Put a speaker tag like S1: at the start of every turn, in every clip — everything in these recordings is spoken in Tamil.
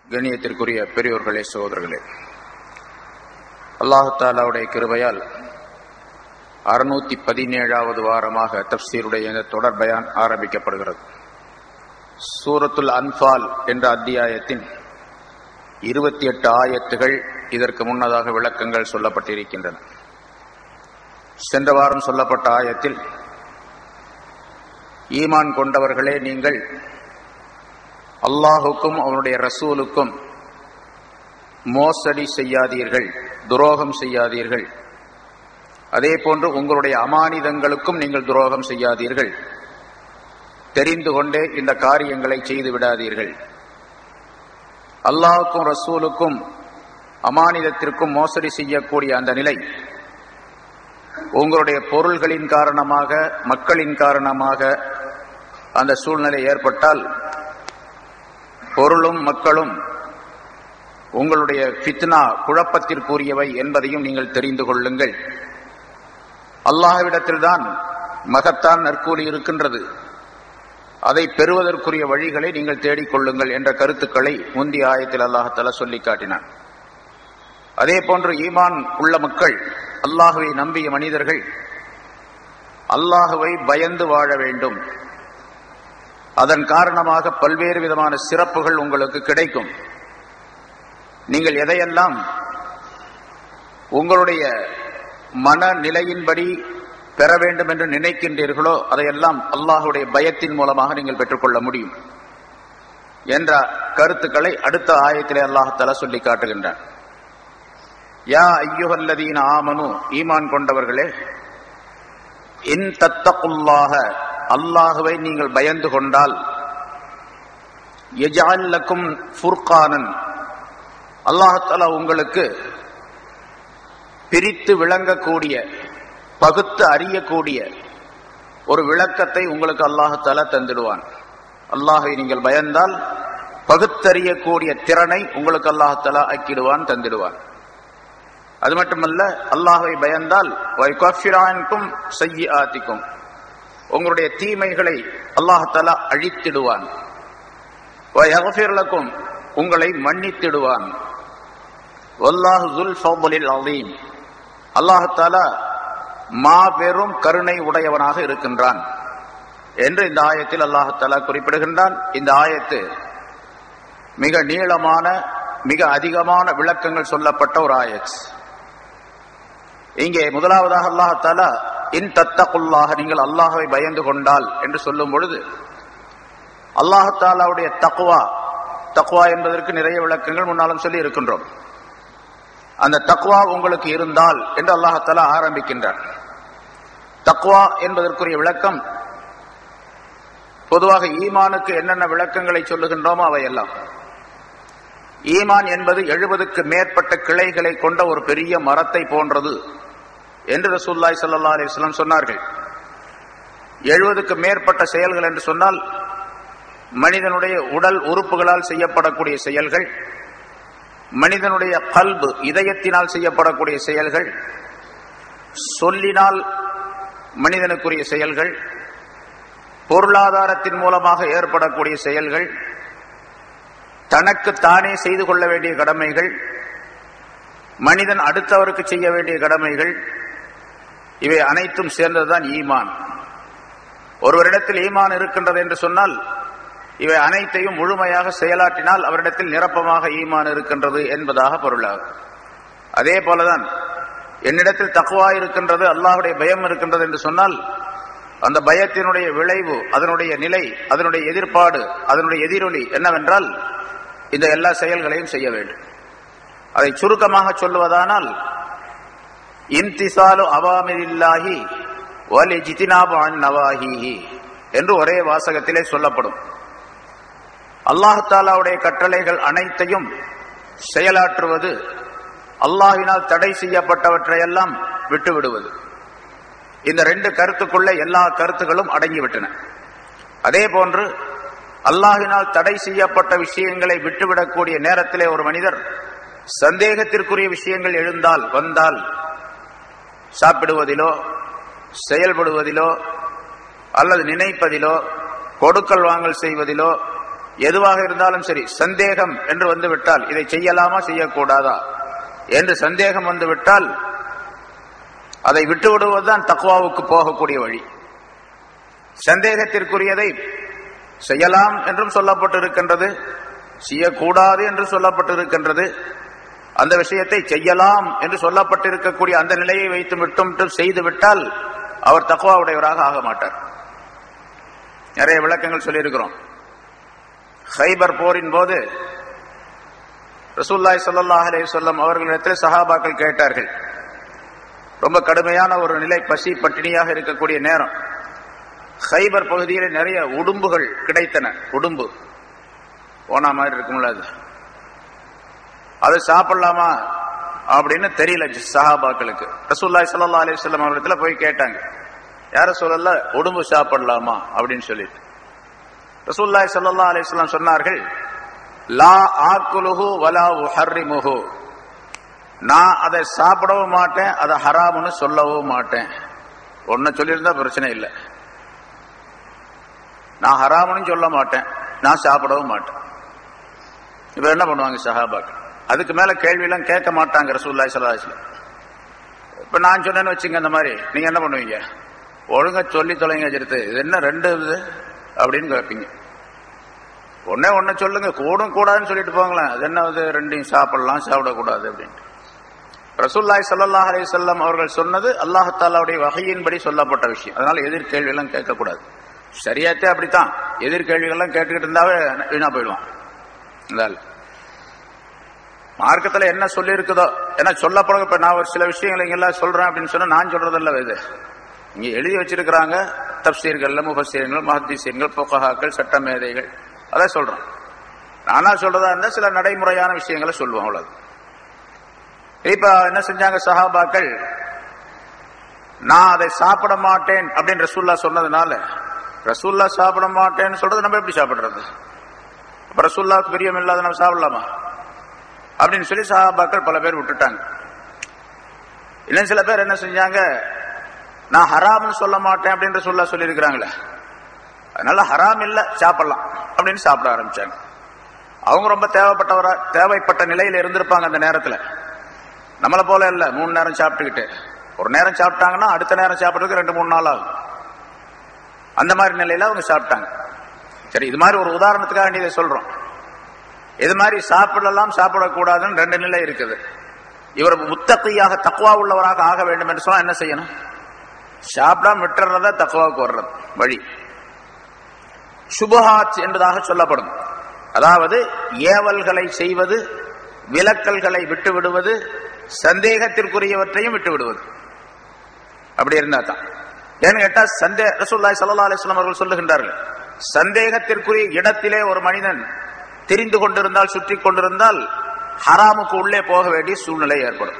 S1: கண்ணியத்திற்குரிய பெரியோர்களே சகோதரர்களே அல்லாஹு தாலாவுடைய கிருபையால் அறுநூத்தி பதினேழாவது வாரமாக தப்சீருடைய இந்த தொடர் பயான் ஆரம்பிக்கப்படுகிறது சூரத்துல் அன்பால் என்ற அத்தியாயத்தின் இருபத்தி எட்டு ஆயத்துகள் இதற்கு முன்னதாக விளக்கங்கள் சொல்லப்பட்டிருக்கின்றன சென்ற வாரம் சொல்லப்பட்ட ஆயத்தில் ஈமான் கொண்டவர்களே நீங்கள் அல்லாஹுக்கும் அவனுடைய ரசூலுக்கும் மோசடி செய்யாதீர்கள் துரோகம் செய்யாதீர்கள் அதே போன்று உங்களுடைய அமானிதங்களுக்கும் நீங்கள் துரோகம் செய்யாதீர்கள் தெரிந்து கொண்டே இந்த காரியங்களை செய்து விடாதீர்கள் அல்லாஹுக்கும் ரசூலுக்கும் அமானிதத்திற்கும் மோசடி செய்யக்கூடிய அந்த நிலை உங்களுடைய பொருள்களின் காரணமாக மக்களின் காரணமாக அந்த சூழ்நிலை ஏற்பட்டால் பொருளும் மக்களும் உங்களுடைய ஃபித்னா குழப்பத்திற்குரியவை என்பதையும் நீங்கள் தெரிந்து கொள்ளுங்கள் அல்லாஹ்விடத்தில்தான் மகத்தான் நற்கூலி இருக்கின்றது அதை பெறுவதற்குரிய வழிகளை நீங்கள் தேடிக்கொள்ளுங்கள் என்ற கருத்துக்களை முந்தைய ஆயத்தில் அல்லாஹால சொல்லி காட்டினான் அதே போன்று ஈமான் உள்ள மக்கள் அல்லாஹுவை நம்பிய மனிதர்கள் அல்லாஹுவை பயந்து வாழ வேண்டும் அதன் காரணமாக பல்வேறு விதமான சிறப்புகள் உங்களுக்கு கிடைக்கும் நீங்கள் எதையெல்லாம் உங்களுடைய மனநிலையின்படி பெற வேண்டும் என்று நினைக்கின்றீர்களோ அதையெல்லாம் அல்லாஹுடைய பயத்தின் மூலமாக நீங்கள் பெற்றுக்கொள்ள முடியும் என்ற கருத்துக்களை அடுத்த ஆயத்திலே அல்லாஹால சொல்லி காட்டுகின்றான் யா ஐயுகல்லதீன ஆமனு ஈமான் கொண்டவர்களே இன் தத்தகுல்லாக அல்லாஹுவை நீங்கள் பயந்து கொண்டால் எஜால்லக்கும் ஃபுர்கானன் அல்லாஹால உங்களுக்கு பிரித்து விளங்கக்கூடிய பகுத்து அறியக்கூடிய ஒரு விளக்கத்தை உங்களுக்கு அல்லாஹால தந்துடுவான் அல்லாஹை நீங்கள் பயந்தால் பகுத்தறியக்கூடிய திறனை உங்களுக்கு அல்லாஹால ஆக்கிடுவான் தந்திடுவான் அது மட்டுமல்ல அல்லாஹை பயந்தால் வைகாஃபிரானுக்கும் செய்ய ஆத்திக்கும் உங்களுடைய தீமைகளை அல்லாஹால அழித்திடுவான் வயகஃபிர்லக்கும் உங்களை மன்னித்திடுவான் வல்லாஹு துல் ஃபௌலில் அலீம் அல்லாஹால மாபெரும் கருணை உடையவனாக இருக்கின்றான் என்று இந்த ஆயத்தில் அல்லாஹால குறிப்பிடுகின்றான் இந்த ஆயத்து மிக நீளமான மிக அதிகமான விளக்கங்கள் சொல்லப்பட்ட ஒரு ஆயத் இங்கே முதலாவதாக அல்லாஹால இன் தத்தகுல்லாக நீங்கள் அல்லாஹவை பயந்து கொண்டால் என்று சொல்லும் பொழுது அல்லாஹாலாவுடைய தக்குவா தக்குவா என்பதற்கு நிறைய விளக்கங்கள் முன்னாலும் சொல்லி இருக்கின்றோம் அந்த தக்குவா உங்களுக்கு இருந்தால் என்று அல்லாஹாலா ஆரம்பிக்கின்றார் தக்குவா என்பதற்குரிய விளக்கம் பொதுவாக ஈமானுக்கு என்னென்ன விளக்கங்களை சொல்லுகின்றோமோ அவையெல்லாம் ஈமான் என்பது எழுபதுக்கு மேற்பட்ட கிளைகளை கொண்ட ஒரு பெரிய மரத்தை போன்றது என்று ரசூல்லாய் சல்லா அலிஸ்லாம் சொன்னார்கள் எழுபதுக்கு மேற்பட்ட செயல்கள் என்று சொன்னால் மனிதனுடைய உடல் உறுப்புகளால் செய்யப்படக்கூடிய செயல்கள் மனிதனுடைய கல்பு இதயத்தினால் செய்யப்படக்கூடிய செயல்கள் சொல்லினால் மனிதனுக்குரிய செயல்கள் பொருளாதாரத்தின் மூலமாக ஏற்படக்கூடிய செயல்கள் தனக்கு தானே செய்து கொள்ள வேண்டிய கடமைகள் மனிதன் அடுத்தவருக்கு செய்ய வேண்டிய கடமைகள் இவை அனைத்தும் சேர்ந்ததுதான் ஈமான் ஒருவரிடத்தில் ஈமான் இருக்கின்றது என்று சொன்னால் இவை அனைத்தையும் முழுமையாக செயலாற்றினால் அவரிடத்தில் நிரப்பமாக ஈமான் இருக்கின்றது என்பதாக பொருளாகும் அதே போலதான் என்னிடத்தில் தக்குவா இருக்கின்றது அல்லாஹுடைய பயம் இருக்கின்றது என்று சொன்னால் அந்த பயத்தினுடைய விளைவு அதனுடைய நிலை அதனுடைய எதிர்ப்பாடு அதனுடைய எதிரொலி என்னவென்றால் இந்த எல்லா செயல்களையும் செய்ய வேண்டும் அதை சுருக்கமாக சொல்லுவதானால் இம்திசாலு அவாமில்லாஹி வலி ஜிதினாபு நவாஹிஹி என்று ஒரே வாசகத்திலே சொல்லப்படும் அல்லாஹாலாவுடைய கட்டளைகள் அனைத்தையும் செயலாற்றுவது அல்லாஹினால் தடை செய்யப்பட்டவற்றையெல்லாம் விட்டுவிடுவது இந்த ரெண்டு கருத்துக்குள்ள எல்லா கருத்துகளும் அடங்கிவிட்டன அதே போன்று அல்லாஹினால் தடை செய்யப்பட்ட விஷயங்களை விட்டுவிடக்கூடிய நேரத்திலே ஒரு மனிதர் சந்தேகத்திற்குரிய விஷயங்கள் எழுந்தால் வந்தால் சாப்பிடுவதிலோ செயல்படுவதிலோ அல்லது நினைப்பதிலோ கொடுக்கல் வாங்கல் செய்வதிலோ எதுவாக இருந்தாலும் சரி சந்தேகம் என்று வந்து விட்டால் இதை செய்யலாமா செய்யக்கூடாதா என்று சந்தேகம் வந்து விட்டால் அதை விட்டு விடுவதுதான் தக்குவாவுக்கு போகக்கூடிய வழி சந்தேகத்திற்குரியதை செய்யலாம் என்றும் சொல்லப்பட்டிருக்கின்றது செய்யக்கூடாது என்று சொல்லப்பட்டிருக்கின்றது அந்த விஷயத்தை செய்யலாம் என்று சொல்லப்பட்டிருக்கக்கூடிய அந்த நிலையை வைத்து விட்டும் செய்து விட்டால் அவர் தக்குவா உடையவராக ஆக மாட்டார் நிறைய விளக்கங்கள் சொல்லியிருக்கிறோம் ஹைபர் போரின் போது ரசூல்லாய் சல்லாஹ் அலே சொல்லம் அவர்களிடத்தில் சஹாபாக்கள் கேட்டார்கள் ரொம்ப கடுமையான ஒரு நிலை பசி பட்டினியாக இருக்கக்கூடிய நேரம் ஹைபர் பகுதியில் நிறைய உடும்புகள் கிடைத்தன உடும்பு போனா மாதிரி இருக்கும்ல அது அது சாப்பிடலாமா அப்படின்னு தெரியல சஹாபாக்களுக்கு ரசூல்லாய் சல்லா அலி சொல்லம் அவரிடத்துல போய் கேட்டாங்க யார சொல்லல உடும்பு சாப்பிடலாமா அப்படின்னு சொல்லிட்டு ரசூல்லாய் சல்லா அலிஸ்லாம் சொன்னார்கள் லா ஆக்குலுஹு வலா உஹர்ரிமுஹு நான் அதை சாப்பிடவும் மாட்டேன் அதை ஹராம்னு சொல்லவும் மாட்டேன் ஒன்னு சொல்லியிருந்தா பிரச்சனை இல்லை நான் ஹராம்னு சொல்ல மாட்டேன் நான் சாப்பிடவும் மாட்டேன் இப்ப என்ன பண்ணுவாங்க சஹாபாக்கள் அதுக்கு மேல கேள்வி எல்லாம் கேட்க மாட்டாங்க ரசூல்லாய் சல்லாஹ்ல இப்ப நான் சொன்னேன்னு வச்சுங்க அந்த மாதிரி நீங்க என்ன பண்ணுவீங்க ஒழுங்கா சொல்லி தொலைங்க எடுத்து இது என்ன ரெண்டு இது அப்படின்னு கேட்பீங்க ஒன்னே ஒன்னு சொல்லுங்க கூடும் கூடாதுன்னு சொல்லிட்டு போங்களேன் அது என்ன இது ரெண்டையும் சாப்பிடலாம் சாப்பிடக்கூடாது அப்படின்ட்டு ரசூல்லாய் சல்லாஹ் அலி சொல்லம் அவர்கள் சொன்னது அல்லாஹாலாவுடைய வகையின்படி சொல்லப்பட்ட விஷயம் அதனால எதிர்கேள்வி எல்லாம் கேட்கக்கூடாது சரியாத்தே அப்படித்தான் எதிர்கேள்விகள்லாம் கேட்டுக்கிட்டு இருந்தாவே வீணா போயிடுவான் இதால் மார்க்கத்துல என்ன சொல்லி இருக்குதோ ஏன்னா சொல்லப்படும் இப்ப நான் ஒரு சில விஷயங்களை இங்கெல்லாம் சொல்றேன் அப்படின்னு சொன்னா நான் சொல்றதல்ல இது இங்க எழுதி வச்சிருக்கிறாங்க தப்சீர்கள்ல முபசீர்கள் மஹத்தீசீர்கள் பொக்கஹாக்கள் சட்ட மேதைகள் அதான் சொல்றோம் நானா சொல்றதா இருந்தா சில நடைமுறையான விஷயங்களை சொல்லுவோம் அவ்வளவு இப்ப என்ன செஞ்சாங்க சஹாபாக்கள் நான் அதை சாப்பிட மாட்டேன் அப்படின்னு ரசூல்லா சொன்னதுனால ரசூல்லா சாப்பிட மாட்டேன்னு சொல்றது நம்ம எப்படி சாப்பிடுறது அப்ப ரசூல்லாவுக்கு பிரியம் இல்லாத நம்ம சாப்பிடலாமா அப்படின்னு சொல்லி சஹாபாக்கள் பல பேர் விட்டுட்டாங்க இன்னும் சில பேர் என்ன செஞ்சாங்க நான் ஹராம்னு சொல்ல மாட்டேன் அப்படின்னு சொல்ல சொல்லியிருக்கிறாங்களே அதனால ஹராம் இல்ல சாப்பிடலாம் அப்படின்னு சாப்பிட ஆரம்பிச்சாங்க அவங்க ரொம்ப தேவைப்பட்டவரா தேவைப்பட்ட நிலையில இருந்திருப்பாங்க அந்த நேரத்துல நம்மளை போல இல்ல மூணு நேரம் சாப்பிட்டுக்கிட்டு ஒரு நேரம் சாப்பிட்டாங்கன்னா அடுத்த நேரம் சாப்பிட்றதுக்கு ரெண்டு மூணு நாள் ஆகும் அந்த மாதிரி நிலையில அவங்க சாப்பிட்டாங்க சரி இது மாதிரி ஒரு உதாரணத்துக்காக வேண்டியதை சொல்றோம் இது மாதிரி சாப்பிடலாம் சாப்பிடக்கூடாதுன்னு ரெண்டு நிலை இருக்குது இவர் முத்தகையாக தக்குவா உள்ளவராக ஆக வேண்டும் என்று சொன்னா என்ன செய்யணும் சாப்பிடாம விட்டுறதா தக்குவாவுக்கு வர்றது வழி சுபஹாத் என்பதாக சொல்லப்படும் அதாவது ஏவல்களை செய்வது விலக்கல்களை விட்டு விடுவது சந்தேகத்திற்குரியவற்றையும் விட்டு விடுவது அப்படி இருந்தா தான் ஏன்னு கேட்டா சந்தே ரசூல்லாய் சல்லா அலிஸ்லாம் அவர்கள் சொல்லுகின்றார்கள் சந்தேகத்திற்குரிய இடத்திலே ஒரு மனிதன் தெரிந்து கொண்டிருந்தால் சுற்றி கொண்டிருந்தால் ஹராமுக்கு உள்ளே போக வேண்டிய சூழ்நிலை ஏற்படும்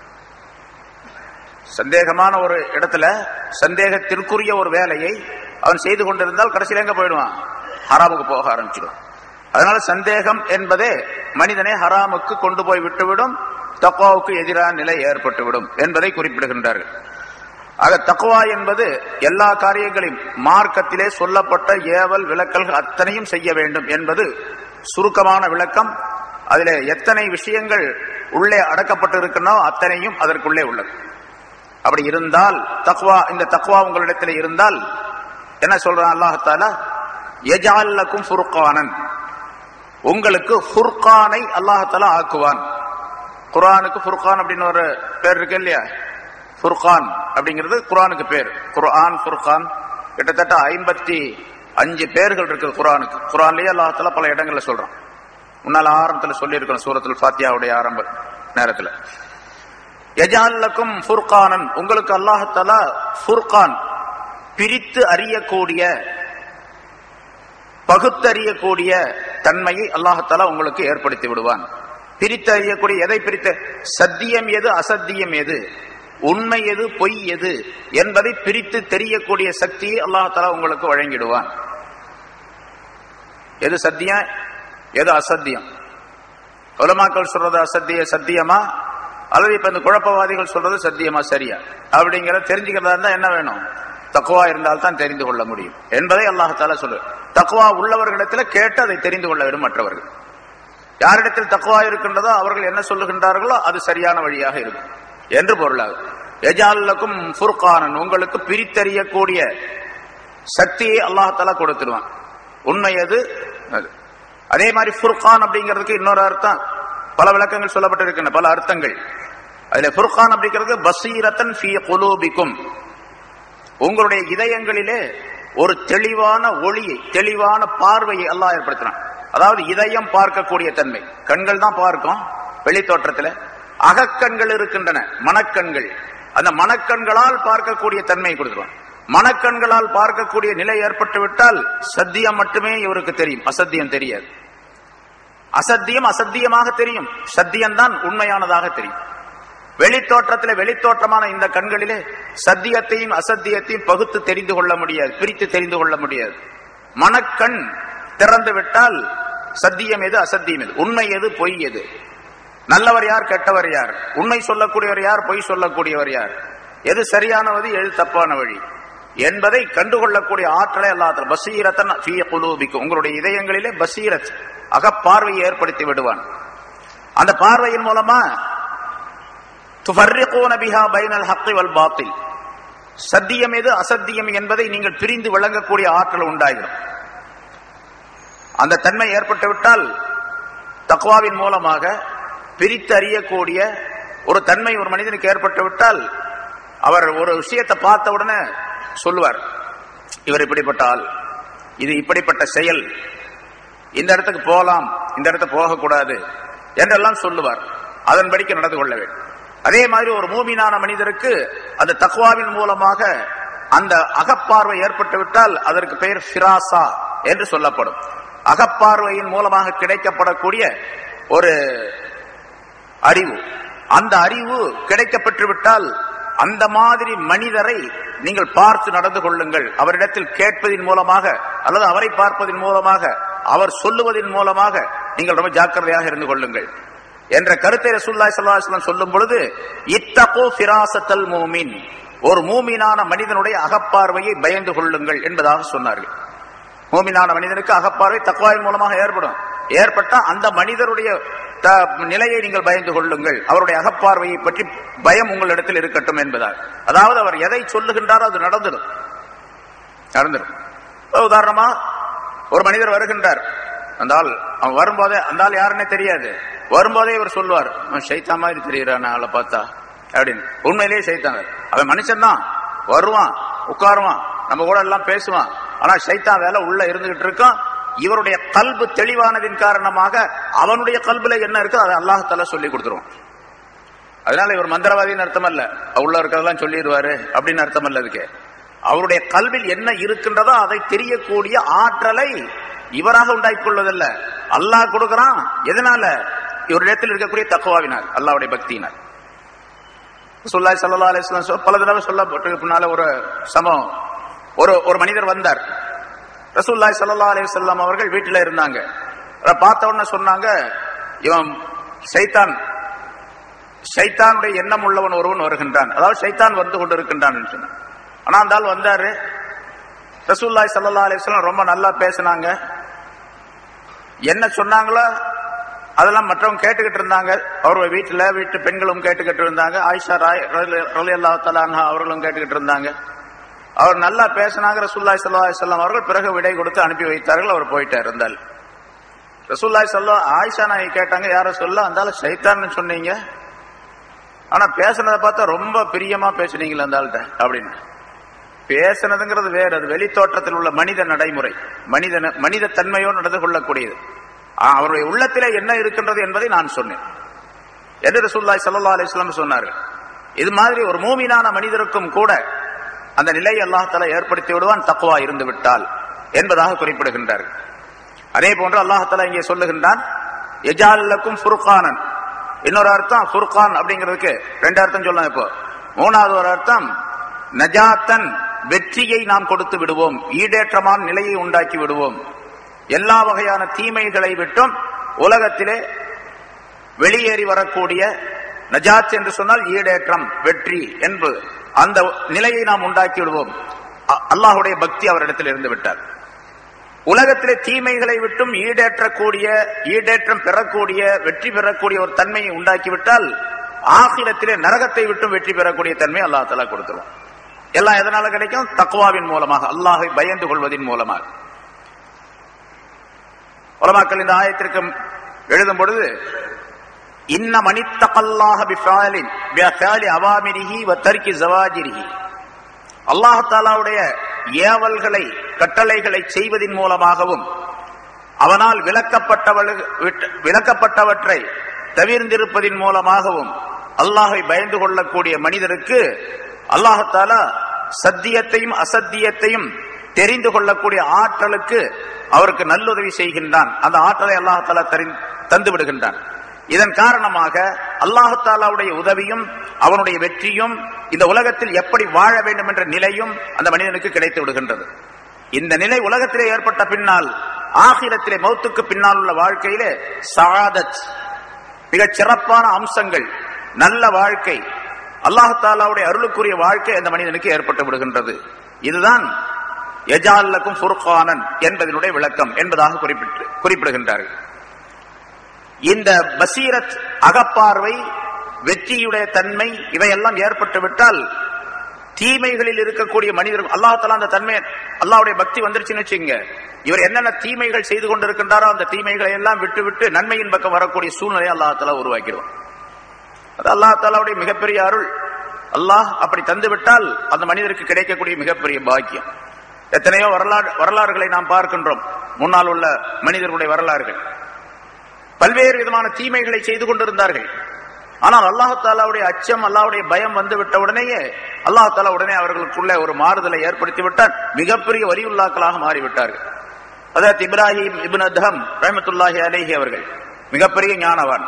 S1: சந்தேகமான ஒரு இடத்துல சந்தேகத்திற்குரிய ஒரு வேலையை அவன் செய்து கொண்டிருந்தால் கடைசியில் எங்க போயிடுவான் ஹராமுக்கு போக ஆரம்பிச்சிடும் அதனால சந்தேகம் என்பதே மனிதனை ஹராமுக்கு கொண்டு போய் விட்டுவிடும் தக்குவாவுக்கு எதிரான நிலை ஏற்பட்டுவிடும் என்பதை குறிப்பிடுகின்றார்கள் ஆக தக்குவா என்பது எல்லா காரியங்களையும் மார்க்கத்திலே சொல்லப்பட்ட ஏவல் விளக்கல்கள் அத்தனையும் செய்ய வேண்டும் என்பது சுருக்கமான விளக்கம் அதிலே எத்தனை விஷயங்கள் உள்ளே அடக்கப்பட்டிருக்கனோ அத்தனையும் அதற்குள்ளே உள்ளது அப்படி இருந்தால் தக்வா இந்த தக்வா உங்களிடத்தில் இருந்தால் என்ன சொல்றான் அல்லாஹால எஜால்லக்கும் ஃபுர்கானன் உங்களுக்கு ஃபுர்கானை அல்லாஹால ஆக்குவான் குரானுக்கு ஃபுர்கான் அப்படின்னு ஒரு பேர் இருக்கு இல்லையா ஃபுர்கான் அப்படிங்கிறது குரானுக்கு பேர் குர்ஆன் ஃபுர்கான் கிட்டத்தட்ட ஐம்பத்தி அஞ்சு பேர்கள் இருக்கு குரானுக்கு குரான்லயே அல்லாஹால பல இடங்கள்ல சொல்றான் முன்னால் ஆரம்பத்தில் சொல்லி இருக்கணும் சூரத்தில் ஃபாத்தியாவுடைய ஆரம்ப நேரத்தில் எஜால்லக்கும் ஃபுர்கானன் உங்களுக்கு அல்லாஹால ஃபுர்கான் பிரித்து அறியக்கூடிய பகுத்தறியக்கூடிய தன்மையை அல்லாஹால உங்களுக்கு ஏற்படுத்தி விடுவான் பிரித்து அறியக்கூடிய எதை பிரித்த சத்தியம் எது அசத்தியம் எது உண்மை எது பொய் எது என்பதை பிரித்து தெரியக்கூடிய சக்தியை அல்லாஹால உங்களுக்கு வழங்கிடுவான் எது சத்தியம் எது அசத்தியம் உலமாக்கள் சொல்றது அசத்திய சத்தியமா அல்லது இப்ப இந்த குழப்பவாதிகள் சொல்றது சத்தியமா சரியா அப்படிங்கிறத தெரிஞ்சுக்கிறதா இருந்தா என்ன வேணும் தக்குவா இருந்தால் தான் தெரிந்து கொள்ள முடியும் என்பதை அல்லாஹால சொல்லு தக்குவா உள்ளவர்களிடத்தில் கேட்டு அதை தெரிந்து கொள்ள வேண்டும் மற்றவர்கள் யாரிடத்தில் தக்குவா இருக்கின்றதோ அவர்கள் என்ன சொல்லுகின்றார்களோ அது சரியான வழியாக இருக்கும் என்று பொருளாகும் எஜாலுக்கும் ஃபுர்கானன் உங்களுக்கு பிரித்தறியக்கூடிய சக்தியை அல்லாஹால கொடுத்துருவான் உண்மை அது அது. அதே மாதிரி ஃபுர்கான் அப்படிங்கிறதுக்கு இன்னொரு அர்த்தம் பல விளக்கங்கள் சொல்லப்பட்டிருக்கின்றன பல அர்த்தங்கள் அதுல ஃபுர்கான் அப்படிங்கிறது பசீரத்தன் ஃபி குலூபிக்கும் உங்களுடைய இதயங்களிலே ஒரு தெளிவான ஒளியை தெளிவான பார்வையை அல்லாஹ் ஏற்படுத்தினான் அதாவது இதயம் பார்க்கக்கூடிய தன்மை கண்கள் தான் பார்க்கும் வெளி தோற்றத்துல அகக்கண்கள் இருக்கின்றன மனக்கண்கள் அந்த மனக்கண்களால் பார்க்கக்கூடிய தன்மையை கொடுத்துருவான் மனக்கண்களால் பார்க்கக்கூடிய நிலை ஏற்பட்டு விட்டால் சத்தியம் மட்டுமே இவருக்கு தெரியும் அசத்தியம் தெரியாது அசத்தியம் அசத்தியமாக தெரியும் சத்தியம் தான் உண்மையானதாக தெரியும் வெளித்தோற்றத்திலே வெளித்தோற்றமான இந்த கண்களிலே சத்தியத்தையும் அசத்தியத்தையும் பகுத்து தெரிந்து கொள்ள முடியாது பிரித்து தெரிந்து கொள்ள முடியாது மனக்கண் திறந்து விட்டால் சத்தியம் எது அசத்தியம் எது உண்மை எது பொய் எது நல்லவர் யார் கெட்டவர் யார் உண்மை சொல்லக்கூடியவர் யார் பொய் சொல்லக்கூடியவர் யார் எது சரியானவது எது தப்பான வழி என்பதை கண்டுகொள்ளக்கூடிய ஆற்றலை அல்லாத பசீரத்தன் ஃபீய குலூபிக்கும் உங்களுடைய இதயங்களிலே பசீரத் அகப்பார்வையை ஏற்படுத்தி விடுவான் அந்த பார்வையின் மூலமா துஃபர்ரிகூன பிஹா பைனல் ஹக்கி வல் பாத்தில் சத்தியம் எது அசத்தியம் என்பதை நீங்கள் பிரிந்து விளங்கக்கூடிய ஆற்றல் உண்டாகிடும் அந்த தன்மை ஏற்பட்டு விட்டால் தக்வாவின் மூலமாக பிரித்து அறியக்கூடிய ஒரு தன்மை ஒரு மனிதனுக்கு ஏற்பட்டு விட்டால் அவர் ஒரு விஷயத்தை பார்த்த உடனே சொல்லுவார் இவர் இப்படிப்பட்ட ஆள் இது இப்படிப்பட்ட செயல் இந்த இடத்துக்கு போகலாம் இந்த இடத்துக்கு போகக்கூடாது என்றெல்லாம் சொல்லுவார் அதன்படிக்கு நடந்து கொள்ள வேண்டும் அதே மாதிரி ஒரு மூமினான மனிதருக்கு அந்த தக்வாவின் மூலமாக அந்த அகப்பார்வை ஏற்பட்டு விட்டால் அதற்கு பெயர் ஃபிராசா என்று சொல்லப்படும் அகப்பார்வையின் மூலமாக கிடைக்கப்படக்கூடிய ஒரு அறிவு அந்த அறிவு கிடைக்கப்பெற்று விட்டால் அந்த மாதிரி மனிதரை நீங்கள் பார்த்து நடந்து கொள்ளுங்கள் அவரிடத்தில் கேட்பதின் மூலமாக அல்லது அவரை பார்ப்பதன் மூலமாக அவர் சொல்லுவதன் மூலமாக நீங்கள் ரொம்ப ஜாக்கிரதையாக இருந்து கொள்ளுங்கள் என்ற கருத்தை ரசூல்லாய் சல்லாஹம் சொல்லும் பொழுது இத்தகோ பிராசத்தல் மூமின் ஒரு மூமினான மனிதனுடைய அகப்பார்வையை பயந்து கொள்ளுங்கள் என்பதாக சொன்னார்கள் மூமினான மனிதனுக்கு அகப்பார்வை தக்குவாயின் மூலமாக ஏற்படும் ஏற்பட்டா அந்த மனிதருடைய த- நிலையை நீங்கள் பயந்து கொள்ளுங்கள் அவருடைய அகப்பார்வையை பற்றி பயம் உங்களிடத்தில் இருக்கட்டும் என்பதால் அதாவது அவர் எதை சொல்லுகின்றாரோ அது நடந்துடும் நடந்துடும் இப்ப உதாரணமா ஒரு மனிதர் வருகின்றார் அந்த ஆள் அவன் வரும்போதே அந்த ஆள் யாருன்னே தெரியாது வரும்போதே இவர் சொல்லுவார் "அவன் ஷைத்தான் மாதிரி தெரியுறான் ஆளை பார்த்தா அப்படின்னு உண்மையிலேயே சைத்தான் அவன் மனுஷன் தான் வருவான் உட்காருவான் நம்ம கூட எல்லாம் பேசுவான் ஆனா சைத்தான் வேலை உள்ள இருந்துகிட்டு இருக்கான் இவருடைய கல்பு தெளிவானதின் காரணமாக அவனுடைய கல்புல என்ன இருக்கோ அதை அல்லாஹால சொல்லி கொடுத்துருவான் அதனால இவர் மந்திரவாதின்னு அர்த்தம் அல்ல உள்ள இருக்கிறதெல்லாம் சொல்லிடுவாரு அப்படின்னு அர்த்தம் அல்ல அதுக்கு அவருடைய கல்வில் என்ன இருக்கின்றதோ அதை தெரியக்கூடிய ஆற்றலை இவராக உண்டாக்கிக் கொள்வதல்ல அல்லாஹ் கொடுக்கிறான் எதனால இவரிடத்தில் இருக்கக்கூடிய தக்குவாவினார் அல்லாஹ்வுடைய பக்தியினார் சுல்லாய் சல்லா அலிஸ்லாம் பல தடவை சொல்லப்பட்டு பின்னால ஒரு சமம் ஒரு ஒரு மனிதர் வந்தார் ரசூல்லாய் சல்லா அலிவல்லாம் அவர்கள் வீட்டில் இருந்தாங்க அவரை பார்த்த உடனே சொன்னாங்க இவன் சைத்தான் சைத்தானுடைய எண்ணம் உள்ளவன் ஒருவன் வருகின்றான் அதாவது சைத்தான் வந்து கொண்டிருக்கின்றான் என்று சொன்னான் ஆனா அந்த ஆள் வந்தாரு ரசூல்லாய் சல்லா அலிஸ்லாம் ரொம்ப நல்லா பேசினாங்க என்ன சொன்னாங்களோ அதெல்லாம் மற்றவங்க கேட்டுக்கிட்டு இருந்தாங்க அவருடைய வீட்டுல வீட்டு பெண்களும் கேட்டுக்கிட்டு இருந்தாங்க ஆயிஷா ராய் ரலி அல்லா தலான்ஹா அவர்களும் கேட்டுக்கிட்டு இருந்தாங்க அவர் நல்லா பேசினாங்க ரசூல்லாய் சல்லா அலிஸ்லாம் அவர்கள் பிறகு விடை கொடுத்து அனுப்பி வைத்தார்கள் அவர் போயிட்டார் இருந்தால் ரசூல்லாய் சல்லா ஆயிஷா நாய் கேட்டாங்க யார சொல்ல அந்தாலும் சைத்தான்னு சொன்னீங்க ஆனா பேசுனதை பார்த்தா ரொம்ப பிரியமா பேசுனீங்களா அந்த ஆள்கிட்ட அப்படின்னு பேசுனதுங்கிறது வேறு அது வெளித்தோற்றத்தில் உள்ள மனித நடைமுறை மனித மனித தன்மையோடு நடந்து கொள்ளக்கூடியது ஆ, அவருடைய உள்ளத்திலே என்ன இருக்கின்றது என்பதை நான் சொன்னேன் என்று ரசூல்லாய் சல்லா அலிஸ்லாம் சொன்னார்கள் இது மாதிரி ஒரு மூமினான மனிதருக்கும் கூட அந்த நிலையை அல்லாஹால ஏற்படுத்தி விடுவான் தக்குவா இருந்து விட்டால் என்பதாக குறிப்பிடுகின்றார்கள் அதே போன்று அல்லாஹால இங்கே சொல்லுகின்றான் எஜாலுக்கும் ஃபுர்கானன் இன்னொரு அர்த்தம் ஃபுர்கான் அப்படிங்கிறதுக்கு ரெண்டு அர்த்தம் சொல்லலாம் இப்போ மூணாவது ஒரு அர்த்தம் நஜாத்தன் வெற்றியை நாம் கொடுத்து விடுவோம் ஈடேற்றமான நிலையை உண்டாக்கி விடுவோம் எல்லா வகையான தீமைகளை விட்டும் உலகத்திலே வெளியேறி வரக்கூடிய நஜாத் என்று சொன்னால் ஈடேற்றம் வெற்றி என்பது அந்த நிலையை நாம் உண்டாக்கி விடுவோம் அ- அல்லாஹுடைய பக்தி அவரிடத்தில் இருந்து விட்டார் உலகத்திலே தீமைகளை விட்டும் ஈடேற்றக்கூடிய ஈடேற்றம் பெறக்கூடிய வெற்றி பெறக்கூடிய ஒரு தன்மையை உண்டாக்கிவிட்டால் ஆகிரத்திலே நரகத்தை விட்டும் வெற்றி பெறக்கூடிய தன்மை அல்லா தலா கொடுத்துருவோம் எல்லாம் எதனால கிடைக்கும் தக்குவாவின் மூலமாக அல்லாஹை பயந்து கொள்வதன் மூலமாக உலமாக்கள் இந்த ஆயத்திற்கு எழுதும் பொழுது இன்ன மணித்தகல்லாக பிஃபாலின் பிஃபாலி அவாமிரிஹி வ தர்கி ஜவாஜிரிஹி அல்லாஹ் தாலாவுடைய ஏவல்களை கட்டளைகளை செய்வதன் மூலமாகவும் அவனால் விளக்கப்பட்டவள் விளக்கப்பட்டவற்றை தவிர்ந்திருப்பதின் மூலமாகவும் அல்லாஹை பயந்து கொள்ளக்கூடிய மனிதருக்கு அல்லாஹாலா சத்தியத்தையும் அசத்தியத்தையும் தெரிந்து கொள்ளக்கூடிய ஆற்றலுக்கு அவருக்கு நல்லுதவி செய்கின்றான் அந்த ஆற்றலை அல்லாஹாலா தந்து விடுகின்றான் இதன் காரணமாக அல்லாஹாலாவுடைய உதவியும் அவனுடைய வெற்றியும் இந்த உலகத்தில் எப்படி வாழ வேண்டும் என்ற நிலையும் அந்த மனிதனுக்கு கிடைத்து விடுகின்றது இந்த நிலை உலகத்திலே ஏற்பட்ட பின்னால் ஆகிரத்திலே மௌத்துக்கு பின்னால் உள்ள வாழ்க்கையிலே சாதத் மிகச் சிறப்பான அம்சங்கள் நல்ல வாழ்க்கை அல்லாஹாலாவுடைய அருளுக்குரிய வாழ்க்கை அந்த மனிதனுக்கு ஏற்பட்டு விடுகின்றது இதுதான் எஜால்லக்கும் ஃபுர்கானன் என்பதனுடைய விளக்கம் என்பதாக குறிப்பிட்டு குறிப்பிடுகின்றார்கள் இந்த பசீரத் அகப்பார்வை வெற்றியுடைய தன்மை இவையெல்லாம் ஏற்பட்டு விட்டால் தீமைகளில் இருக்கக்கூடிய மனிதர்கள் அல்லாஹால அந்த தன்மை அல்லாவுடைய பக்தி வந்துருச்சுன்னு வச்சுங்க இவர் என்னென்ன தீமைகள் செய்து கொண்டிருக்கின்றாரோ அந்த தீமைகளை எல்லாம் விட்டு விட்டு நன்மையின் பக்கம் வரக்கூடிய சூழ்நிலையை அல்லாஹால உருவாக்கிடுவான் அது அல்லாஹாலாவுடைய மிகப்பெரிய அருள் அல்லாஹ் அப்படி தந்து விட்டால் அந்த மனிதருக்கு கிடைக்கக்கூடிய மிகப்பெரிய பாக்கியம் எத்தனையோ வரலாறு வரலாறுகளை நாம் பார்க்கின்றோம் முன்னால் உள்ள மனிதர்களுடைய வரலாறுகள் பல்வேறு விதமான தீமைகளை செய்து கொண்டிருந்தார்கள் ஆனால் அல்லாஹாலாவுடைய அச்சம் அல்லாவுடைய பயம் வந்து விட்ட உடனேயே அல்லாஹாலா உடனே அவர்களுக்குள்ள ஒரு மாறுதலை ஏற்படுத்தி விட்டார் மிகப்பெரிய வலியுள்ளாக்களாக மாறிவிட்டார்கள் அதாவது இப்ராஹிம் இபின் அத்ஹம் ரஹமத்துல்லாஹி அலேஹி அவர்கள் மிகப்பெரிய ஞானவான்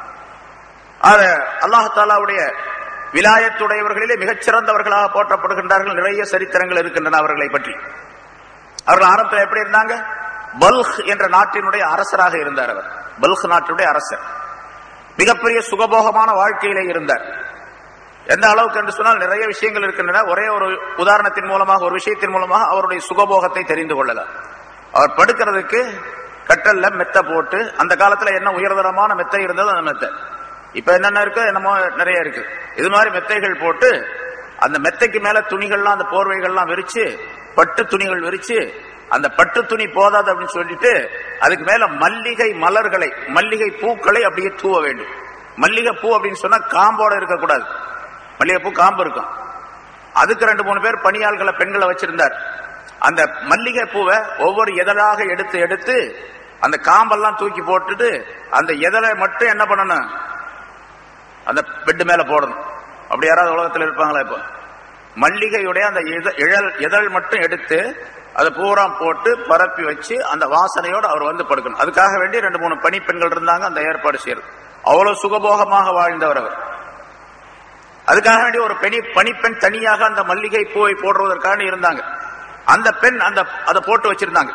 S1: அல்லாஹாலாவுடைய விலாயத்துடையவர்களிலே மிகச் சிறந்தவர்களாக போற்றப்படுகின்றார்கள் நிறைய சரித்திரங்கள் இருக்கின்றன அவர்களை பற்றி அவர்கள் ஆரம்பத்தில் எப்படி இருந்தாங்க பல்க் என்ற நாட்டினுடைய அரசராக இருந்தார் அவர் பல்க் நாட்டினுடைய அரசர் மிகப்பெரிய சுகபோகமான வாழ்க்கையிலே இருந்தார் எந்த அளவுக்கு என்று சொன்னால் நிறைய விஷயங்கள் இருக்கின்றன ஒரே ஒரு உதாரணத்தின் மூலமாக ஒரு விஷயத்தின் மூலமாக அவருடைய சுகபோகத்தை தெரிந்து கொள்ளலாம் அவர் படுக்கிறதுக்கு கட்டல்ல மெத்த போட்டு அந்த காலத்துல என்ன உயர்தரமான மெத்தை இருந்தது அந்த மெத்தை இப்ப என்னென்ன இருக்கு என்னமோ நிறைய இருக்கு இது மாதிரி மெத்தைகள் போட்டு அந்த மெத்தைக்கு மேல துணிகள்லாம் அந்த போர்வைகள்லாம் விரிச்சு பட்டு துணிகள் விரிச்சு அந்த பட்டு துணி போதாது அப்படின்னு சொல்லிட்டு அதுக்கு மேல மல்லிகை மலர்களை மல்லிகை பூக்களை அப்படியே தூவ வேண்டும் மல்லிகை பூ அப்படின்னு சொன்னா காம்போட இருக்கக்கூடாது மல்லிகை பூ காம்பு இருக்கும் அதுக்கு ரெண்டு மூணு பேர் பணியாள்களை பெண்களை வச்சிருந்தார் அந்த மல்லிகை பூவை ஒவ்வொரு இதழாக எடுத்து எடுத்து அந்த காம்பெல்லாம் தூக்கி போட்டுட்டு அந்த இதழை மட்டும் என்ன பண்ணணும் அந்த பெட்டு மேல போடணும் அப்படி யாராவது உலகத்தில் இருப்பாங்களா இப்போ மல்லிகையுடைய அந்த இழல் இதழ் மட்டும் எடுத்து அதை பூரா போட்டு பரப்பி வச்சு அந்த வாசனையோடு அவர் வந்து படுக்கணும் அதுக்காக வேண்டி ரெண்டு மூணு பணிப்பெண்கள் இருந்தாங்க அந்த ஏற்பாடு செய்யறது அவ்வளவு சுகபோகமாக வாழ்ந்தவர் அவர் அதுக்காக வேண்டி ஒரு பெணி பணிப்பெண் தனியாக அந்த மல்லிகை பூவை போடுவதற்காக இருந்தாங்க அந்த பெண் அந்த அதை போட்டு வச்சிருந்தாங்க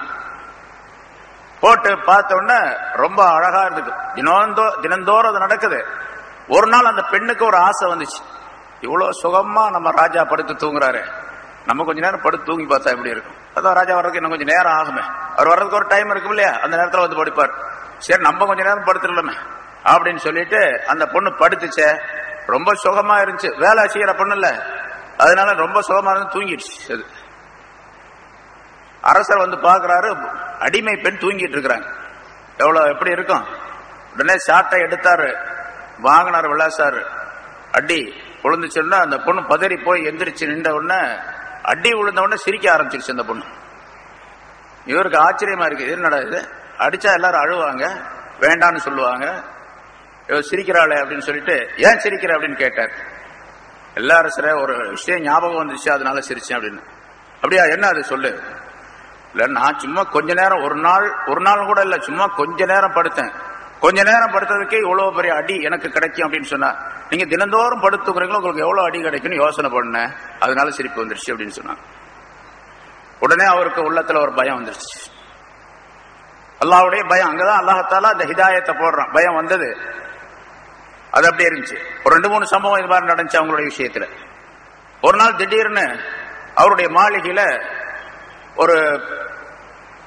S1: போட்டு பார்த்த உடனே ரொம்ப அழகா இருந்தது தினந்தோ தினந்தோறும் அது நடக்குது ஒரு நாள் அந்த பெண்ணுக்கு ஒரு ஆசை வந்துச்சு இவ்வளவு சுகமா நம்ம ராஜா படுத்து தூங்குறாரு நம்ம கொஞ்ச நேரம் படுத்து தூங்கி பார்த்தா எப்படி இருக்கும் அதான் ராஜா வர்றதுக்கு இன்னும் கொஞ்சம் நேரம் ஆகுமே அவர் வர்றதுக்கு ஒரு டைம் இருக்கும் இல்லையா அந்த நேரத்தில் வந்து படுப்பார் சரி நம்ம கொஞ்ச நேரம் படுத்துடலாமே அப்படின்னு சொல்லிட்டு அந்த பொண்ணு படுத்துச்சே ரொம்ப சுகமா இருந்துச்சு வேலை செய்யற பொண்ணு இல்ல அதனால ரொம்ப சுகமா இருந்து தூங்கிடுச்சு அது அரசர் வந்து பாக்குறாரு அடிமை பெண் தூங்கிட்டு இருக்கிறாங்க எவ்வளவு எப்படி இருக்கும் உடனே சாட்டை எடுத்தாரு வாங்கினார் விளாசாரு அடி விழுந்துச்சுன்னா அந்த பொண்ணு பதறி போய் எந்திரிச்சு நின்ற உடனே அடி விழுந்த உடனே சிரிக்க ஆரம்பிச்சிருச்சு அந்த பொண்ணு இவருக்கு ஆச்சரியமா இருக்கு இது என்னடா இது அடிச்சா எல்லாரும் அழுவாங்க வேண்டான்னு சொல்லுவாங்க இவர் சிரிக்கிறாளே அப்படின்னு சொல்லிட்டு ஏன் சிரிக்கிற அப்படின்னு கேட்டார் எல்லா அரசரே ஒரு விஷயம் ஞாபகம் வந்துச்சு அதனால சிரிச்சேன் அப்படின்னு அப்படியா என்ன அது சொல்லு இல்ல நான் சும்மா கொஞ்ச நேரம் ஒரு நாள் ஒரு நாள் கூட இல்ல சும்மா கொஞ்ச நேரம் படுத்தேன் கொஞ்ச நேரம் படுத்ததுக்கே இவ்வளவு பெரிய அடி எனக்கு கிடைக்கும் அப்படின்னு சொன்னா நீங்க தினந்தோறும் படுத்துக்கிறீங்களோ உங்களுக்கு எவ்வளவு அடி கிடைக்கும்னு யோசனை பண்ணேன் அதனால சிரிப்பு வந்துருச்சு அப்படின்னு சொன்னாங்க உடனே அவருக்கு உள்ளத்துல ஒரு பயம் வந்துருச்சு அல்லாவுடைய பயம் அங்கதான் அல்லாஹத்தால அந்த ஹிதாயத்தை போடுறான் பயம் வந்தது அது அப்படியே இருந்துச்சு ஒரு ரெண்டு மூணு சம்பவம் இது மாதிரி நடந்துச்சு அவங்களுடைய விஷயத்துல ஒரு நாள் திடீர்னு அவருடைய மாளிகையில ஒரு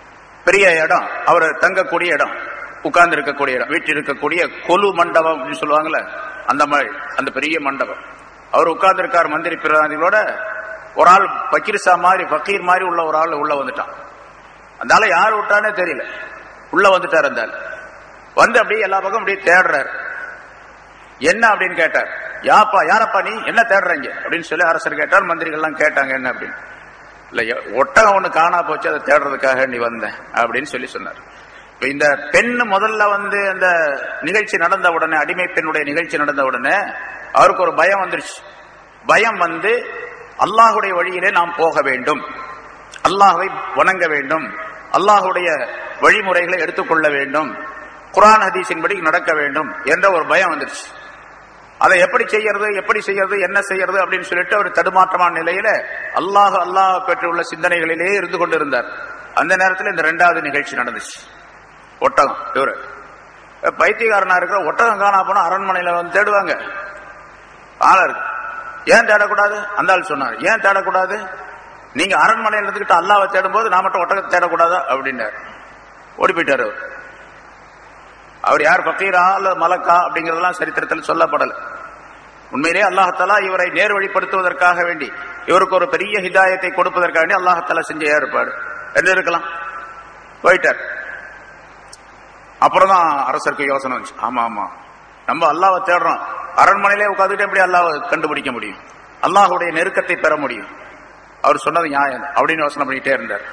S1: பெரிய இடம் அவர் தங்கக்கூடிய இடம் உட்கார்ந்து இருக்கக்கூடிய இடம் வீட்டில் இருக்கக்கூடிய கொலு மண்டபம் அப்படின்னு சொல்லுவாங்கல்ல அந்த மாதிரி அந்த பெரிய மண்டபம் அவர் உட்கார்ந்து இருக்கார் மந்திரி பிரதிநிதிகளோட ஒரு ஆள் பக்கீர்சா மாதிரி பக்கீர் மாதிரி உள்ள ஒரு ஆள் உள்ள வந்துட்டான் அந்த ஆளை யார் விட்டானே தெரியல உள்ள வந்துட்டார் அந்த ஆள் வந்து அப்படியே எல்லா பக்கம் அப்படியே தேடுறாரு என்ன அப்படின்னு கேட்டார் யாப்பா யாரப்பா நீ என்ன தேடுறீங்க அப்படின்னு சொல்லி அரசர் கேட்டார் மந்திரிகள்லாம் கேட்டாங்க என்ன அப்படின்னு இல்ல எ- ஒட்டகம் ஒண்ணு காணா போச்சு அதை தேடுறதுக்காக நீ வந்தேன் அப்படின்னு சொல்லி சொன்னார் இப்ப இந்த பெண் முதல்ல வந்து அந்த நிகழ்ச்சி நடந்த உடனே அடிமை பெண்ணுடைய நிகழ்ச்சி நடந்த உடனே அவருக்கு ஒரு பயம் வந்துருச்சு பயம் வந்து அல்லாஹுடைய வழியிலே நாம் போக வேண்டும் அல்லாஹ்வை வணங்க வேண்டும் அல்லாஹுடைய வழிமுறைகளை எடுத்துக்கொள்ள வேண்டும் குர்ஆன் ஹதீஸின்படி நடக்க வேண்டும் என்ற ஒரு பயம் வந்துருச்சு அதை எப்படி செய்யறது எப்படி செய்யறது என்ன செய்யறது அப்படின்னு சொல்லிட்டு அவர் தடுமாற்றமான நிலையில அல்லாஹ் அல்லாஹ் பெற்றுள்ள சிந்தனைகளிலே இருந்து கொண்டிருந்தார் அந்த நேரத்தில் இந்த ரெண்டாவது நிகழ்ச்சி நடந்துச்சு ஒட்டகம் இவரு பைத்தியக்காரனா இருக்கிற ஒட்டகம் காணா போனா அரண்மனையில வந்து தேடுவாங்க ஆளா இருக்கு ஏன் தேடக்கூடாது அந்த ஆள் சொன்னார் ஏன் தேடக்கூடாது நீங்க அரண்மனையில் இருந்துகிட்டு அல்லாவை தேடும்போது நான் மட்டும் ஒட்டகத்தை தேடக்கூடாதா அப்படின்னாரு ஓடி போயிட்டாரு அவர் அவர் யார் பக்கீரா அல்லது மலக்கா அப்படிங்கறதெல்லாம் சரித்திரத்தில் சொல்லப்படல உண்மையிலே அல்லாஹாலா இவரை நேர் வழிப்படுத்துவதற்காக வேண்டி இவருக்கு ஒரு பெரிய ஹிதாயத்தை கொடுப்பதற்காக வேண்டி அல்லாஹாலா செஞ்ச ஏற்பாடு என்ன இருக்கலாம் போயிட்டார் அப்புறம் தான் அரசருக்கு யோசனை வந்துச்சு ஆமா ஆமா நம்ம அல்லாவை தேடுறோம் அரண்மனையிலே உட்காந்துட்டு எப்படி அல்லாவை கண்டுபிடிக்க முடியும் அல்லாஹுடைய நெருக்கத்தை பெற முடியும் அவர் சொன்னது நியாயம் அப்படின்னு யோசனை பண்ணிட்டே இருந்தார்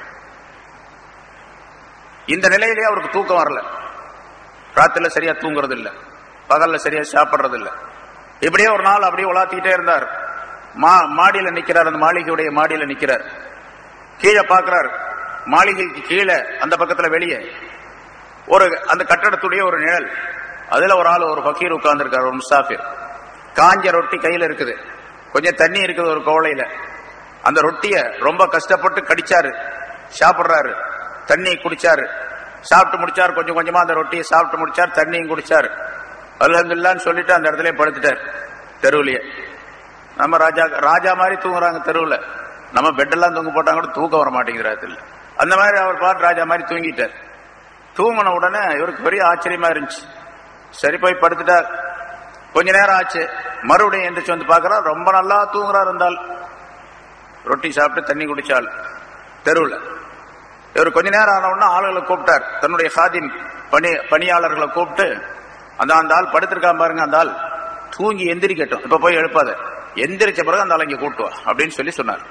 S1: இந்த நிலையிலே அவருக்கு தூக்கம் வரல ராத்திரில சரியா தூங்குறது இல்ல பகல்ல சரியா சாப்பிடுறது இல்ல இப்படியே ஒரு நாள் அப்படியே உலாத்திக்கிட்டே இருந்தார் மா மாடியில நிக்கிறார் அந்த மாளிகையுடைய மாடியில நிக்கிறார் கீழே பாக்குறார் மாளிகைக்கு கீழே அந்த பக்கத்துல வெளியே ஒரு அந்த கட்டடத்துடைய ஒரு நிழல் அதுல ஒரு ஆள் ஒரு ஃபக்கீர் உட்கார்ந்துருக்காரு ஒரு முசாஃபிர் காஞ்ச ரொட்டி கையில இருக்குது கொஞ்சம் தண்ணி இருக்குது ஒரு கோவளையில அந்த ரொட்டிய ரொம்ப கஷ்டப்பட்டு கடிச்சாரு சாப்பிடுறாரு தண்ணி குடிச்சாரு சாப்பிட்டு முடிச்சார் கொஞ்சம் கொஞ்சமா அந்த ரொட்டியை சாப்பிட்டு முடிச்சார் தண்ணியும் குடிச்சார் அல்ஹம்துலில்லாஹ்னு சொல்லிட்டு அந்த இடத்துல படுத்துட்டார் தெருவுலயே நம்ம ராஜா ராஜா மாதிரி தூங்குறாங்க தெருவுல நம்ம பெட்டெல்லாம் தூங்க போட்டாங்க கூட தூக்கம் வர மாட்டேங்குது ராத்திரில அந்த மாதிரி அவர் பாட்டு ராஜா மாதிரி தூங்கிட்டார் தூங்கின உடனே இவருக்கு பெரிய ஆச்சரியமா இருந்துச்சு சரி போய் படுத்துட்டார் கொஞ்ச நேரம் ஆச்சு மறுபடியும் எந்திரிச்சு வந்து பார்க்கறா ரொம்ப நல்லா தூங்குறார் இருந்தால் ரொட்டி சாப்பிட்டு தண்ணி குடிச்சாள் தெருவுல இவர் கொஞ்ச நேரம் ஆன உடனே ஆளுகளை கூப்பிட்டார் தன்னுடைய சாதின் பணி பணியாளர்களை கூப்பிட்டு அந்த அந்த ஆள் படுத்திருக்கான் பாருங்க அந்த ஆள் தூங்கி எந்திரிக்கட்டும் இப்ப போய் எழுப்பாத எந்திரிச்ச பிறகு அந்த ஆள் இங்க கூட்டு வா அப்படின்னு சொல்லி சொன்னார்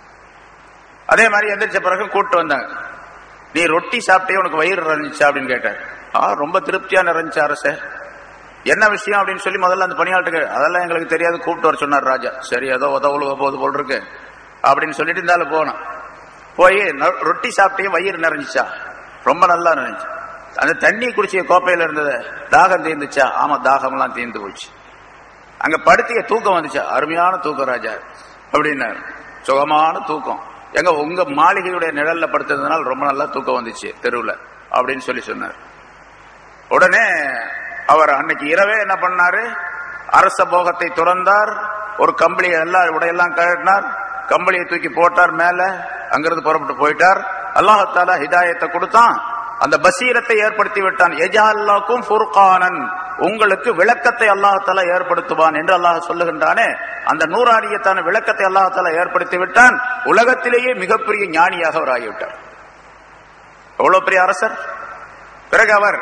S1: அதே மாதிரி எந்திரிச்ச பிறகு கூட்டு வந்தாங்க நீ ரொட்டி சாப்பிட்டே உனக்கு வயிறு நிறைஞ்சிச்சா அப்படின்னு கேட்டார் ஆ ரொம்ப திருப்தியா நிறைஞ்சிச்சு அரசே என்ன விஷயம் அப்படின்னு சொல்லி முதல்ல அந்த பணியாளருக்கு அதெல்லாம் எங்களுக்கு தெரியாது கூப்பிட்டு வர சொன்னார் ராஜா சரி ஏதோ உதவுழுவ போது போல் இருக்கு அப்படின்னு சொல்லிட்டு இருந்தாலும் போனோம் போய் ந- ரொட்டி சாப்பிட்டே வயிறு நிறைஞ்சிச்சா ரொம்ப நல்லா நிறைஞ்சிச்சு அந்த தண்ணி குடிச்சிய கோப்பையில இருந்தது தாகம் தீர்ந்துச்சா ஆமா தாகம்லாம் தீர்ந்து போச்சு அங்க படுத்திய தூக்கம் வந்துச்சா அருமையான தூக்கம் ராஜா அப்படின்னாரு சுகமான தூக்கம் எங்க உங்க மாளிகையுடைய நிழல்ல படுத்ததுனால ரொம்ப நல்லா தூக்கம் வந்துச்சு தெருவுல அப்படின்னு சொல்லி சொன்னார் உடனே அவர் அன்னைக்கு இரவே என்ன பண்ணாரு அரச போகத்தை துறந்தார் ஒரு கம்பளியை எல்லாம் உடையெல்லாம் கழட்டினார் கம்பளியை தூக்கி போட்டார் மேல அங்கிருந்து புறப்பட்டு போயிட்டார் அல்லாஹால ஹிதாயத்தை கொடுத்தான் அந்த பசீரத்தை ஏற்படுத்தி விட்டான் எஜால்லாக்கும் ஃபுர்கானன் உங்களுக்கு விளக்கத்தை அல்லாஹால ஏற்படுத்துவான் என்று அல்லாஹ் சொல்லுகின்றானே அந்த நூறாரியத்தான விளக்கத்தை அல்லாஹால ஏற்படுத்தி விட்டான் உலகத்திலேயே மிகப்பெரிய ஞானியாக அவர் ஆகிவிட்டார் எவ்வளவு பெரிய அரசர் பிறகு அவர்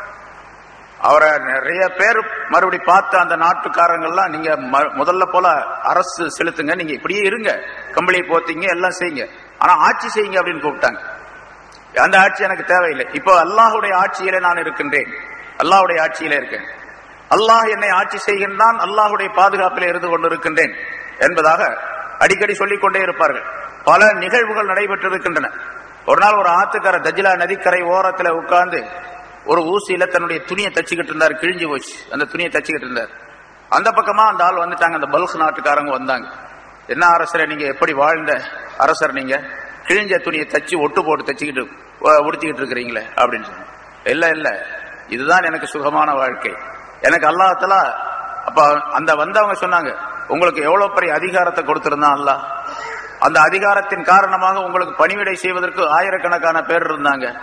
S1: அவரை நிறைய பேர் மறுபடி பார்த்து அந்த நாட்டுக்காரங்கள்லாம் நீங்க ம- முதல்ல போல அரசு செலுத்துங்க நீங்க இப்படியே இருங்க கம்பளியை போத்தீங்க எல்லாம் செய்யுங்க ஆனா ஆட்சி செய்யுங்க அப்படின்னு கூப்பிட்டாங்க அந்த ஆட்சி எனக்கு தேவையில்லை இப்போ அல்லாஹுடைய ஆட்சியிலே நான் இருக்கின்றேன் அல்லாஹுடைய ஆட்சியிலே இருக்கேன் அல்லாஹ் என்னை ஆட்சி செய்கின்றான் அல்லாஹுடைய பாதுகாப்பிலே இருந்து கொண்டிருக்கின்றேன் என்பதாக அடிக்கடி சொல்லிக் கொண்டே இருப்பார்கள் பல நிகழ்வுகள் நடைபெற்றிருக்கின்றன ஒரு நாள் ஒரு ஆத்துக்கரை தஜிலா நதிக்கரை ஓரத்துல உட்கார்ந்து ஒரு ஊசியில தன்னுடைய துணியை தச்சுக்கிட்டு இருந்தார் கிழிஞ்சு போச்சு அந்த துணியை தச்சுக்கிட்டு இருந்தார் அந்த பக்கமா அந்த ஆள் வந்துட்டாங்க அந்த பல்க் நாட்டுக்காரங்க வந்தாங்க என்ன அரசரை நீங்க எப்படி வாழ்ந்த அரசர் நீங்க கிழிஞ்ச துணியை தச்சு ஒட்டு போட்டு தச்சுக்கிட்டு உ- உடுத்திக்கிட்டு இருக்கிறீங்களே அப்படின்னு சொன்னாங்க இல்ல இல்ல இதுதான் எனக்கு சுகமான வாழ்க்கை எனக்கு அல்லாஹ்தலா அப்ப அந்த வந்தவங்க சொன்னாங்க உங்களுக்கு எவ்வளவு பெரிய அதிகாரத்தை கொடுத்திருந்தான் அல்லாஹ் அந்த அதிகாரத்தின் காரணமாக உங்களுக்கு பணிவிடை செய்வதற்கு ஆயிரக்கணக்கான பேர் இருந்தாங்க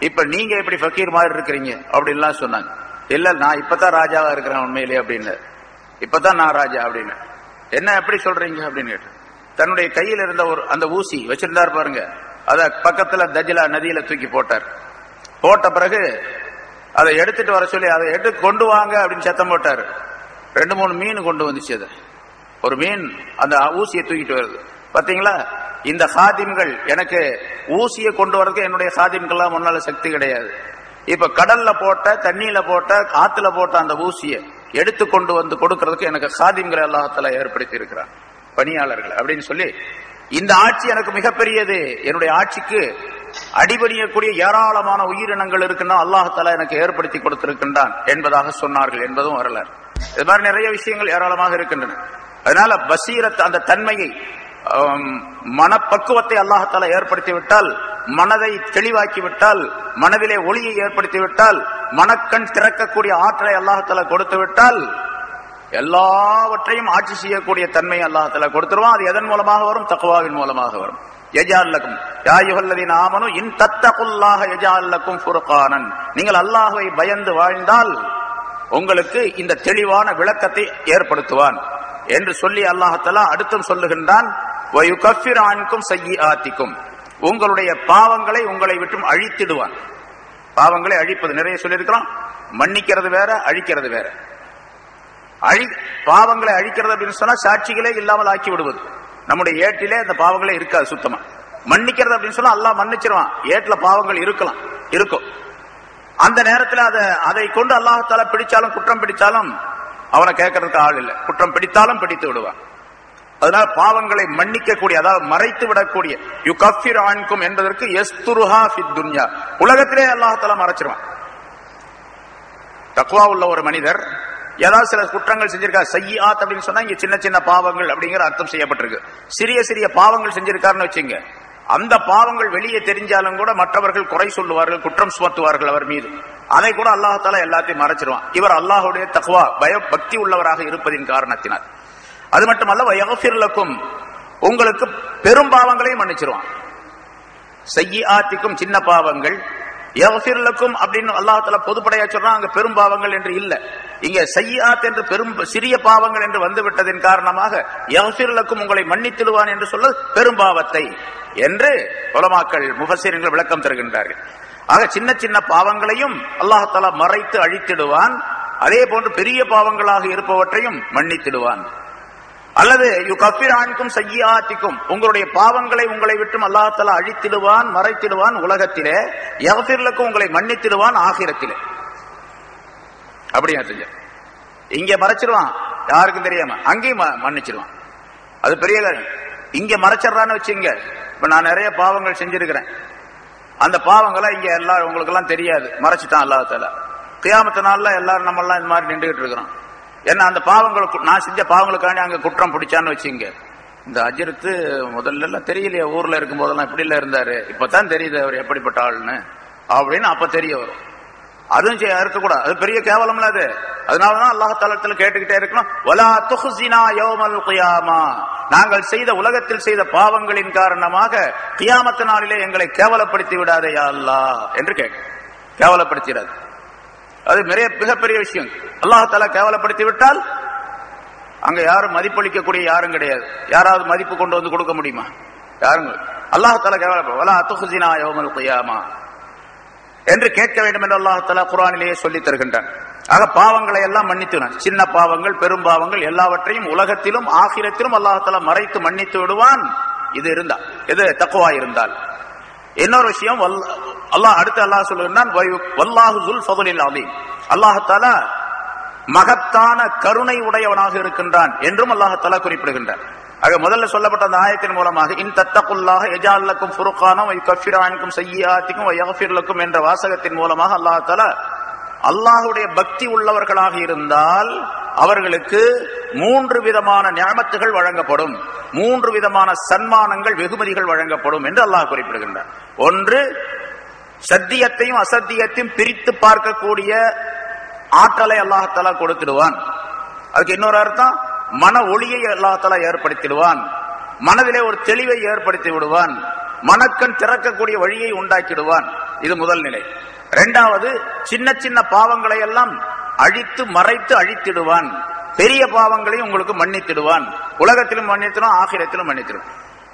S1: இப்ப நீங்க எப்படி ஃபக்கீர் மாதிரி இருக்கிறீங்க அப்படின்லாம் சொன்னாங்க இல்ல நான் இப்பதான் ராஜாவா இருக்கிறேன் உண்மையிலே அப்படின்னு இப்பதான் நான் ராஜா அப்படின்னு என்ன எப்படி சொல்றீங்க அப்படின்னு கேட்டு தன்னுடைய கையில் இருந்த ஒரு அந்த ஊசி வச்சிருந்தார் பாருங்க அத பக்கத்துல தஜிலா நதியில தூக்கி போட்டார் போட்ட பிறகு அதை எடுத்துட்டு வர சொல்லி அதை எடுத்து கொண்டு வாங்க அப்படின்னு சத்தம் போட்டார் ரெண்டு மூணு மீன் கொண்டு வந்துச்சு அது ஒரு மீன் அந்த ஊசியை தூக்கிட்டு வருது பாத்தீங்களா இந்த சாதிம்கள் எனக்கு ஊசியை கொண்டு வரதுக்கு என்னுடைய சாதிம்கள்லாம் முன்னால சக்தி கிடையாது இப்ப கடல்ல போட்ட தண்ணியில போட்ட ஆத்துல போட்ட அந்த ஊசியை எடுத்து கொண்டு வந்து கொடுக்கறதுக்கு எனக்கு சாதிம்களை அல்லாஹால ஏற்படுத்தி இருக்கிறான் பணியாளர்கள் அப்படின்னு சொல்லி இந்த ஆட்சி எனக்கு மிகப்பெரியது என்னுடைய ஆட்சிக்கு அடிபணியக்கூடிய ஏராளமான உயிரினங்கள் இருக்குன்னா அல்லாஹால எனக்கு ஏற்படுத்தி கொடுத்திருக்கின்றான் என்பதாக சொன்னார்கள் என்பதும் வரலாறு இது மாதிரி நிறைய விஷயங்கள் ஏராளமாக இருக்கின்றன அதனால பசீரத் அந்த தன்மையை மனப்பக்குவத்தை அல்லாஹால ஏற்படுத்தி விட்டால் மனதை தெளிவாக்கி விட்டால் மனதிலே ஒளியை ஏற்படுத்தி விட்டால் மனக்கண் திறக்கக்கூடிய ஆற்றலை அல்லாஹால கொடுத்து விட்டால் எல்லாவற்றையும் ஆட்சி செய்யக்கூடிய தன்மை அல்லாஹால கொடுத்துருவான் அது எதன் மூலமாக வரும் தக்குவாவின் மூலமாக வரும் எஜால்லக்கும் யாயுகல்லதின் ஆமனு இன் தத்தகுல்லாக எஜால்லக்கும் ஃபுர்கானன் நீங்கள் அல்லாஹுவை பயந்து வாழ்ந்தால் உங்களுக்கு இந்த தெளிவான விளக்கத்தை ஏற்படுத்துவான் என்று சொல்லி அல்லாஹலா அடுத்தும் சொல்லுகின்றான் செய்யி ஆத்திக்கும் உங்களுடைய பாவங்களை உங்களை விட்டும் அழித்திடுவான் பாவங்களை அழிப்பது நிறைய சொல்லியிருக்கிறோம் மன்னிக்கிறது வேற அழிக்கிறது வேற அழி பாவங்களை அழிக்கிறது அப்படின்னு சொன்னா சாட்சிகளே இல்லாமல் ஆக்கி விடுவது நம்முடைய ஏட்டிலே அந்த பாவங்களே இருக்காது சுத்தமா மன்னிக்கிறது அப்படின்னு சொன்னா அல்லாஹ் மன்னிச்சிருவான் ஏட்டுல பாவங்கள் இருக்கலாம் இருக்கும் அந்த நேரத்தில் அதை அதை கொண்டு அல்லாஹால பிடிச்சாலும் குற்றம் பிடிச்சாலும் அவனை கேட்கறதுக்கு ஆள் இல்லை குற்றம் பிடித்தாலும் பிடித்து விடுவான் அதனால பாவங்களை மன்னிக்க கூடிய அதாவது மறைத்து விடக்கூடிய யு கஃபிர் ஆன்கும் என்பதற்கு எஸ்துருஹா ஃபித் துன்யா உலகத்திலே அல்லாஹால மறைச்சிருவான் தக்குவா உள்ள ஒரு மனிதர் ஏதாவது சில குற்றங்கள் செஞ்சிருக்காரு சையாத் அப்படின்னு சொன்னா இங்க சின்ன சின்ன பாவங்கள் அப்படிங்கிற அர்த்தம் செய்யப்பட்டிருக்கு சிறிய சிறிய பாவங்கள் செஞ்சிருக்காருன்னு வச்சுங்க அந்த பாவங்கள் வெளியே தெரிஞ்சாலும் கூட மற்றவர்கள் குறை சொல்லுவார்கள் குற்றம் சுமத்துவார்கள் அவர் மீது அதை கூட அல்லாஹால எல்லாத்தையும் மறைச்சிருவான் இவர் அல்லாஹுடைய தகுவா பய பக்தி உள்ளவராக இருப்பதின் காரணத்தினால் அது மட்டுமல்ல வயஃபிர்லக்கும் உங்களுக்கு பெரும் பாவங்களையும் மன்னிச்சிருவான் செய்யி ஆத்திக்கும் சின்ன பாவங்கள் யஃபிர்லக்கும் அப்படின்னு அல்லாஹால பொதுப்படையா சொல்றான் அங்க பெரும் பாவங்கள் என்று இல்ல இங்க செய்யாத் என்று பெரும் சிறிய பாவங்கள் என்று வந்துவிட்டதின் காரணமாக யஃபிர்லக்கும் உங்களை மன்னித்திடுவான் என்று சொல்ல பெரும் பாவத்தை என்று உலமாக்கள் முகசீரங்கள் விளக்கம் தருகின்றார்கள் ஆக சின்ன சின்ன பாவங்களையும் அல்லாஹால மறைத்து அழித்திடுவான் அதே போன்று பெரிய பாவங்களாக இருப்பவற்றையும் மன்னித்திடுவான் அல்லது யு கஃபிர் ஆண்கும் செய்யாத்திக்கும் உங்களுடைய பாவங்களை உங்களை விட்டும் அல்லாஹால அழித்திடுவான் மறைத்திடுவான் உலகத்திலே யகஃபிர்லுக்கும் உங்களை மன்னித்திடுவான் ஆகிரத்திலே அப்படியா செஞ்ச இங்க மறைச்சிருவான் யாருக்கும் தெரியாம அங்கேயும் மன்னிச்சிருவான் அது பெரிய காரியம் இங்க மறைச்சிடறான்னு வச்சுங்க இப்ப நான் நிறைய பாவங்கள் செஞ்சிருக்கிறேன் அந்த பாவங்களை இங்க எல்லாரும் உங்களுக்கு எல்லாம் தெரியாது மறைச்சிட்டான் அல்லாஹால கியாமத்த நாள்ல எல்லாரும் நம்ம எல்லாம் இந்த மாதிரி நின்றுகிட்டு இருக்கிறோம் ஏன்னா அந்த பாவங்களுக்கு நான் செஞ்ச பாவங்களுக்காண்டி அங்க குற்றம் பிடிச்சான்னு வச்சுங்க இந்த அஜிரத்து முதல்ல எல்லாம் தெரியலையே ஊர்ல இருக்கும் போதெல்லாம் இப்படி இல்ல இருந்தாரு இப்பதான் தெரியுது அவர் எப்படிப்பட்ட ஆளுன்னு அப்படின்னு அப்ப தெரிய வரும் அதுவும் இருக்கக்கூடாது அது பெரிய கேவலம்ல அது அதனாலதான் அல்லாஹ் தளத்தில் கேட்டுக்கிட்டே இருக்கணும் வலா துஹ்சினா யௌமல் கியாமா நாங்கள் செய்த உலகத்தில் செய்த பாவங்களின் காரணமாக கியாமத்து நாளிலே எங்களை கேவலப்படுத்தி விடாதே யா அல்லாஹ் என்று கேட்க கேவலப்படுத்திடாது அது மிக மிகப்பெரிய விஷயம் அல்லாஹால கேவலப்படுத்தி விட்டால் அங்க யாரும் மதிப்பளிக்கக்கூடிய யாரும் கிடையாது யாராவது மதிப்பு கொண்டு வந்து கொடுக்க முடியுமா யாருங்க அல்லாஹால கேவல அத்துஹினா யோமல் குயாமா என்று கேட்க வேண்டும் என்று அல்லாஹால குரானிலேயே சொல்லி தருகின்றான் ஆக பாவங்களை எல்லாம் மன்னித்து சின்ன பாவங்கள் பெரும் பாவங்கள் எல்லாவற்றையும் உலகத்திலும் ஆகிரத்திலும் அல்லாஹால மறைத்து மன்னித்து விடுவான் இது இருந்தா இது தக்குவா இருந்தால் இன்னொரு விஷயம் அல்லாஹ் அடுத்து அல்லாஹ் சொல்லுகிறான் வல்லாஹு ஜுல் ஃபதுலில் அலீம் அல்லாஹால மகத்தான கருணை உடையவனாக இருக்கின்றான் என்றும் அல்லாஹால குறிப்பிடுகின்றான் ஆக முதல்ல சொல்லப்பட்ட அந்த ஆயத்தின் மூலமாக இன் தத்தகுல்லாக எஜால்லக்கும் ஃபுருக்கானும் கஃபிரானுக்கும் செய்யாத்திக்கும் யஃபிர்லக்கும் என்ற வாசகத்தின் மூலமாக அல்லாஹால அல்லாஹுடைய பக்தி உள்ளவர்களாக இருந்தால் அவர்களுக்கு மூன்று விதமான ஞாபத்துகள் வழங்கப்படும் மூன்று விதமான சன்மானங்கள் வெகுமதிகள் வழங்கப்படும் என்று அல்லாஹ் குறிப்பிடுகின்றார் ஒன்று சத்தியத்தையும் அசத்தியத்தையும் பிரித்து பார்க்கக்கூடிய ஆற்றலை அல்லாஹாலா கொடுத்துடுவான் அதுக்கு இன்னொரு அர்த்தம் மன ஒளியை அல்லாஹாலா ஏற்படுத்திடுவான் மனதிலே ஒரு தெளிவை ஏற்படுத்தி விடுவான் மனக்கண் திறக்கக்கூடிய வழியை உண்டாக்கிடுவான் இது முதல் நிலை இரண்டாவது சின்ன சின்ன பாவங்களை எல்லாம் அழித்து மறைத்து அழித்திடுவான் பெரிய பாவங்களையும் உங்களுக்கு மன்னித்திடுவான் உலகத்திலும் மன்னித்திடும் ஆகிரத்திலும் மன்னித்திடும்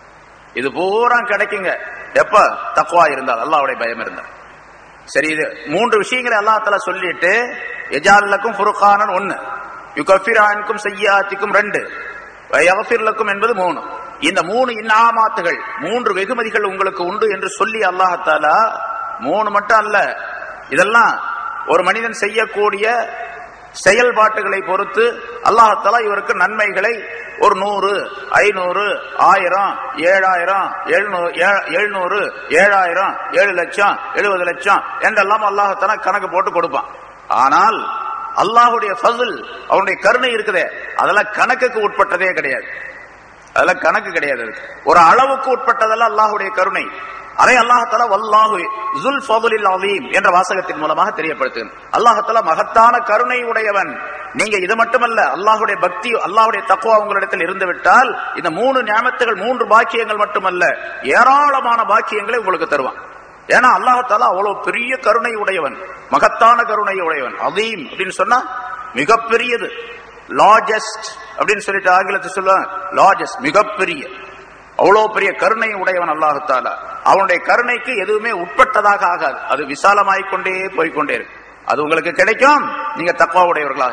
S1: இது பூரா கிடைக்குங்க எப்ப தக்குவா இருந்தால் அல்லாவுடைய பயம் இருந்தால் சரி இது மூன்று விஷயங்களை அல்லாஹால சொல்லிட்டு எஜாலுக்கும் ஃபுருக்கானன் ஒன்னு யுகஃபிரானுக்கும் செய்யாத்திக்கும் ரெண்டு யகஃபிர்லக்கும் என்பது மூணு இந்த மூணு இன்னாமாத்துகள் மூன்று வெகுமதிகள் உங்களுக்கு உண்டு என்று சொல்லி அல்லாஹாலா மூணு மட்டும் அல்ல இதெல்லாம் ஒரு மனிதன் செய்யக்கூடிய செயல்பாட்டுகளை பொறுத்து அல்லாஹாலா இவருக்கு நன்மைகளை ஒரு நூறு ஐநூறு ஆயிரம் ஏழாயிரம் எழுநூறு எழுநூறு ஏழாயிரம் ஏழு லட்சம் எழுபது லட்சம் என்றெல்லாம் அல்லாஹாலா கணக்கு போட்டு கொடுப்பான் ஆனால் அல்லாஹுடைய ஃபசில் அவனுடைய கருணை இருக்குதே அதெல்லாம் கணக்குக்கு உட்பட்டதே கிடையாது அதெல்லாம் கணக்கு கிடையாது ஒரு அளவுக்கு உட்பட்டதெல்லாம் அல்லாஹுடைய கருணை அதை அல்லாஹால வல்லாஹு ஜுல் ஃபதுலில் அலீம் என்ற வாசகத்தின் மூலமாக தெரியப்படுத்துகிறேன் அல்லாஹால மகத்தான கருணை உடையவன் நீங்க இது மட்டுமல்ல அல்லாஹுடைய பக்தி அல்லாஹுடைய தக்குவா உங்களிடத்தில் இருந்து விட்டால் இந்த மூணு ஞாபகத்துகள் மூன்று பாக்கியங்கள் மட்டுமல்ல ஏராளமான பாக்கியங்களை உங்களுக்கு தருவான் ஏன்னா அல்லாஹால அவ்வளவு பெரிய கருணை உடையவன் மகத்தான கருணை உடையவன் அதீம் அப்படின்னு சொன்னா மிகப்பெரியது லார்ஜஸ்ட் அப்படின்னு சொல்லிட்டு ஆங்கிலத்தை சொல்லுவாங்க லார்ஜஸ்ட் மிகப்பெரிய அவ்வளவு பெரிய கருணை உடையவன் அல்லாஹால அவனுடைய கருணைக்கு எதுவுமே உட்பட்டதாக ஆகாது அது விசாலமாய்க் கொண்டே போய்கொண்டே இருக்கு அது உங்களுக்கு கிடைக்கும் நீங்க தக்குவா உடையவர்களாக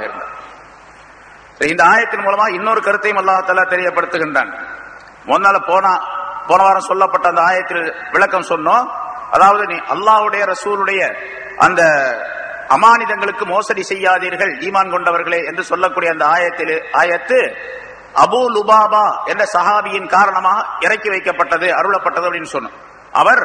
S1: இருந்தால் இந்த ஆயத்தின் மூலமா இன்னொரு கருத்தையும் அல்லாஹால தெரியப்படுத்துகின்றான் முன்னால போனா போன வாரம் சொல்லப்பட்ட அந்த ஆயத்தில் விளக்கம் சொன்னோம் அதாவது நீ அல்லாஹுடைய ரசூலுடைய அந்த அமானிதங்களுக்கு மோசடி செய்யாதீர்கள் ஈமான் கொண்டவர்களே என்று சொல்லக்கூடிய அந்த ஆயத்தில் ஆயத்து அபு லுபாபா என்ற சஹாபியின் காரணமாக இறக்கி வைக்கப்பட்டது அருளப்பட்டது அப்படின்னு சொன்னோம் அவர்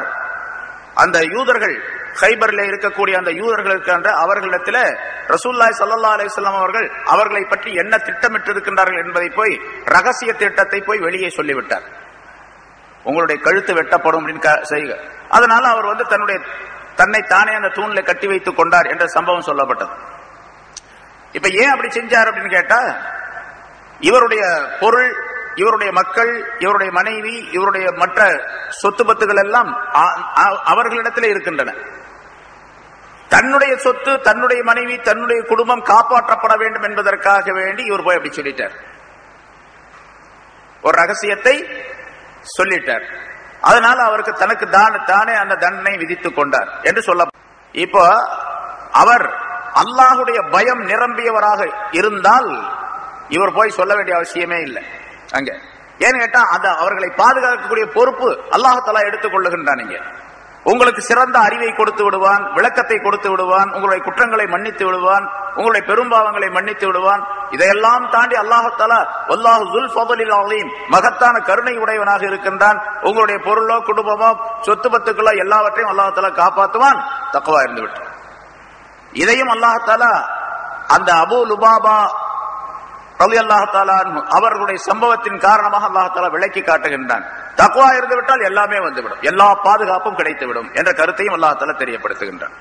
S1: அந்த யூதர்கள் ஹைபர்ல இருக்கக்கூடிய அந்த யூதர்கள் இருக்கின்ற அவர்களிடத்தில் ரசூல்லாய் சல்லா அலிஸ்லாம் அவர்கள் அவர்களை பற்றி என்ன திட்டமிட்டு இருக்கின்றார்கள் என்பதை போய் ரகசிய திட்டத்தை போய் வெளியே சொல்லிவிட்டார் உங்களுடைய கழுத்து வெட்டப்படும் அப்படின்னு செய்க அதனால அவர் வந்து தன்னுடைய தன்னை தானே அந்த தூண்ல கட்டி வைத்துக் கொண்டார் என்ற சம்பவம் சொல்லப்பட்டது இப்ப ஏன் அப்படி செஞ்சார் அப்படின்னு கேட்டா இவருடைய பொருள் இவருடைய மக்கள் இவருடைய மனைவி இவருடைய மற்ற சொத்து பத்துகள் எல்லாம் அவர்களிடத்தில் இருக்கின்றன தன்னுடைய சொத்து தன்னுடைய மனைவி தன்னுடைய குடும்பம் காப்பாற்றப்பட வேண்டும் என்பதற்காக வேண்டி இவர் போய் அப்படி சொல்லிட்டார் ஒரு ரகசியத்தை சொல்லிட்டார் அதனால அவருக்கு தனக்கு தானே அந்த தண்டனை விதித்துக் கொண்டார் என்று சொல்ல இப்போ அவர் அல்லாஹுடைய பயம் நிரம்பியவராக இருந்தால் இவர் போய் சொல்ல வேண்டிய அவசியமே இல்லை அங்க ஏன்னு கேட்டா அந்த அவர்களை பாதுகாக்கக்கூடிய பொறுப்பு அல்லாஹலா எடுத்துக் கொள்ளுகின்றான் இங்க உங்களுக்கு சிறந்த அறிவை கொடுத்து விடுவான் விளக்கத்தை கொடுத்து விடுவான் உங்களுடைய குற்றங்களை மன்னித்து விடுவான் உங்களுடைய பெரும்பாவங்களை மன்னித்து விடுவான் இதையெல்லாம் தாண்டி அல்லாஹாலா அல்லாஹு ஜுல் ஃபதலில் அலீம் மகத்தான கருணை உடையவனாக இருக்கின்றான் உங்களுடைய பொருளோ குடும்பமோ சொத்து பத்துக்களோ எல்லாவற்றையும் அல்லாஹாலா காப்பாற்றுவான் தக்கவா இருந்து விட்டு இதையும் அல்லாஹாலா அந்த அபு லுபாபா ரலி அல்லாஹாலா அவர்களுடைய சம்பவத்தின் காரணமாக அல்லாஹாலா விளக்கி காட்டுகின்றான் தக்குவா இருந்து விட்டால் எல்லாமே வந்துவிடும் எல்லா பாதுகாப்பும் கிடைத்துவிடும் என்ற கருத்தையும் அல்லாஹால தெரியப்படுத்துகின்றான்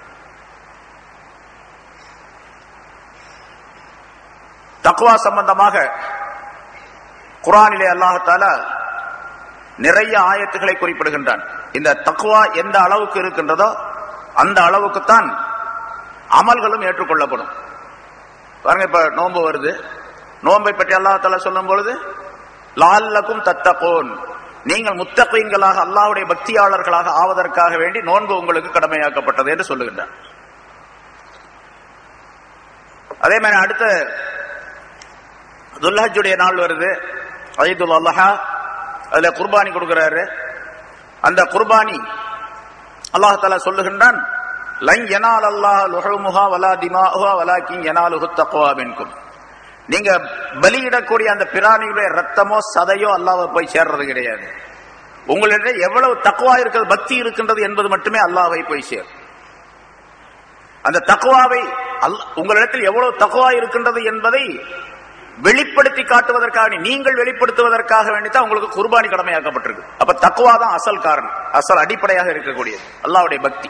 S1: தக்குவா சம்பந்தமாக குரானிலே அல்லாஹால நிறைய ஆயத்துகளை குறிப்பிடுகின்றான் இந்த தக்குவா எந்த அளவுக்கு இருக்கின்றதோ அந்த அளவுக்குத்தான் அமல்களும் ஏற்றுக்கொள்ளப்படும் பாருங்க இப்ப நோன்பு வருது நோன்பை பற்றி அல்லாஹால சொல்லும் பொழுது லால்லக்கும் தத்தகோன் நீங்கள் முத்தகைங்களாக அல்லாவுடைய பக்தியாளர்களாக ஆவதற்காக வேண்டி நோன்பு உங்களுக்கு கடமையாக்கப்பட்டது என்று சொல்லுகின்றார் அதே மாதிரி அடுத்த துல்லஹஜுடைய நாள் வருது அஜிதுல் அல்லஹா அதுல குர்பானி கொடுக்கிறாரு அந்த குர்பானி அல்லாஹால சொல்லுகின்றான் லைன் எனால் அல்லாஹ் லுஹமுஹா வலா திமாஹா வலாக்கின் எனாலுஹு தக்குவா மின்கும் நீங்க பலியிடக்கூடிய அந்த பிராணியுடைய ரத்தமோ சதையோ அல்லாவை போய் சேர்றது கிடையாது உங்களிடம் எவ்வளவு தக்குவா இருக்கிறது பக்தி இருக்கின்றது என்பது மட்டுமே அல்லாவை போய் சேர் அந்த தக்குவாவை உங்களிடத்தில் எவ்வளவு தக்குவா இருக்கின்றது என்பதை வெளிப்படுத்தி காட்டுவதற்காக நீங்கள் வெளிப்படுத்துவதற்காக வேண்டித்தான் உங்களுக்கு குர்பானி கடமையாக்கப்பட்டிருக்கு அப்ப தக்குவா தான் அசல் காரணம் அசல் அடிப்படையாக இருக்கக்கூடியது அல்லாவுடைய பக்தி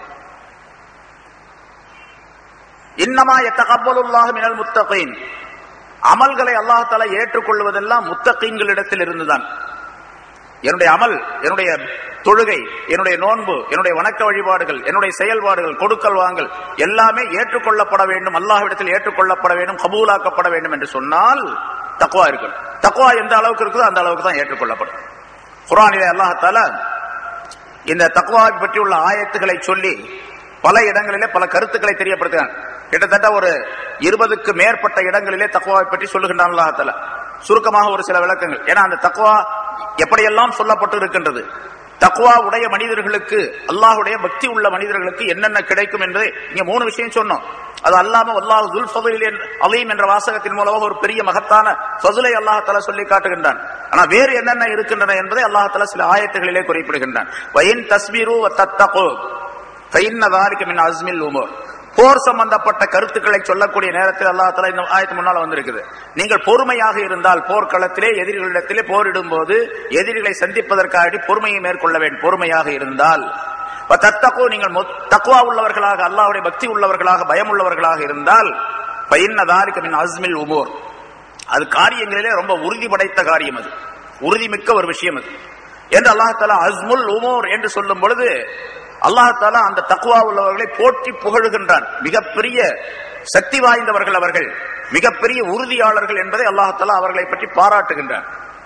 S1: இன்னமா எத்தகப்பலுல்லாஹ் மினல் முத்தகைன் அமல்களை அல்லாஹால ஏற்றுக்கொள்வதெல்லாம் முத்தகீன்களிடத்தில் இருந்துதான் என்னுடைய அமல் என்னுடைய தொழுகை என்னுடைய நோன்பு என்னுடைய வணக்க வழிபாடுகள் என்னுடைய செயல்பாடுகள் கொடுக்கல் வாங்கல் எல்லாமே ஏற்றுக்கொள்ளப்பட வேண்டும் அல்லாஹ்விடத்தில் ஏற்றுக்கொள்ளப்பட வேண்டும் கபூலாக்கப்பட வேண்டும் என்று சொன்னால் தக்குவா இருக்கும் தக்குவா எந்த அளவுக்கு இருக்குதோ அந்த அளவுக்கு தான் ஏற்றுக்கொள்ளப்படும் குரானிலே அல்லாஹால இந்த தக்குவாவை பற்றியுள்ள ஆயத்துக்களை சொல்லி பல இடங்களிலே பல கருத்துக்களை தெரியப்படுத்துகிறான் கிட்டத்தட்ட ஒரு இருபதுக்கு மேற்பட்ட இடங்களிலே தக்குவாவை பற்றி சொல்லுகின்றான் அல்லாஹால சுருக்கமாக ஒரு சில விளக்கங்கள் ஏன்னா அந்த தக்குவா எப்படியெல்லாம் சொல்லப்பட்டு இருக்கின்றது தக்குவா உடைய மனிதர்களுக்கு அல்லாஹுடைய பக்தி உள்ள மனிதர்களுக்கு என்னென்ன கிடைக்கும் என்று இங்க மூணு விஷயம் சொன்னோம் அது அல்லாம அல்லாஹ் துல் ஃபதுல் அலீம் என்ற வாசகத்தின் மூலமாக ஒரு பெரிய மகத்தான ஃபதுலை அல்லாஹால சொல்லி காட்டுகின்றான் ஆனா வேறு என்னென்ன இருக்கின்றன என்பதை அல்லாஹால சில ஆயத்துகளிலே குறிப்பிடுகின்றான் வயின் தஸ்மீரு தத்தகோ ஃபைன்னதாலிக்கு மின் அஸ்மில் உமோர் போர் சம்பந்தப்பட்ட கருத்துக்களை சொல்லக்கூடிய நேரத்தில் அல்லாஹால இந்த ஆயத்து முன்னால வந்திருக்குது நீங்கள் பொறுமையாக இருந்தால் போர்க்களத்திலே எதிரிகளிடத்திலே போரிடும் போது எதிரிகளை சந்திப்பதற்காக பொறுமையை மேற்கொள்ள வேண்டும் பொறுமையாக இருந்தால் தத்தக்கோ நீங்கள் தக்குவா உள்ளவர்களாக அல்லாஹுடைய பக்தி உள்ளவர்களாக பயம் உள்ளவர்களாக இருந்தால் பைன்னதாலிக்கு மின் அஸ்மில் உமோர் அது காரியங்களிலே ரொம்ப உறுதி படைத்த காரியம் அது உறுதிமிக்க ஒரு விஷயம் அது என்று அல்லாஹால அஸ்முல் உமோர் என்று சொல்லும் பொழுது அல்லாஹால அந்த தக்குவா உள்ளவர்களை போற்றி புகழுகின்றான் மிகப்பெரிய சக்தி வாய்ந்தவர்கள் அவர்கள் மிகப்பெரிய உறுதியாளர்கள் என்பதை அல்லாஹால அவர்களை பற்றி பாராட்டுகின்றான்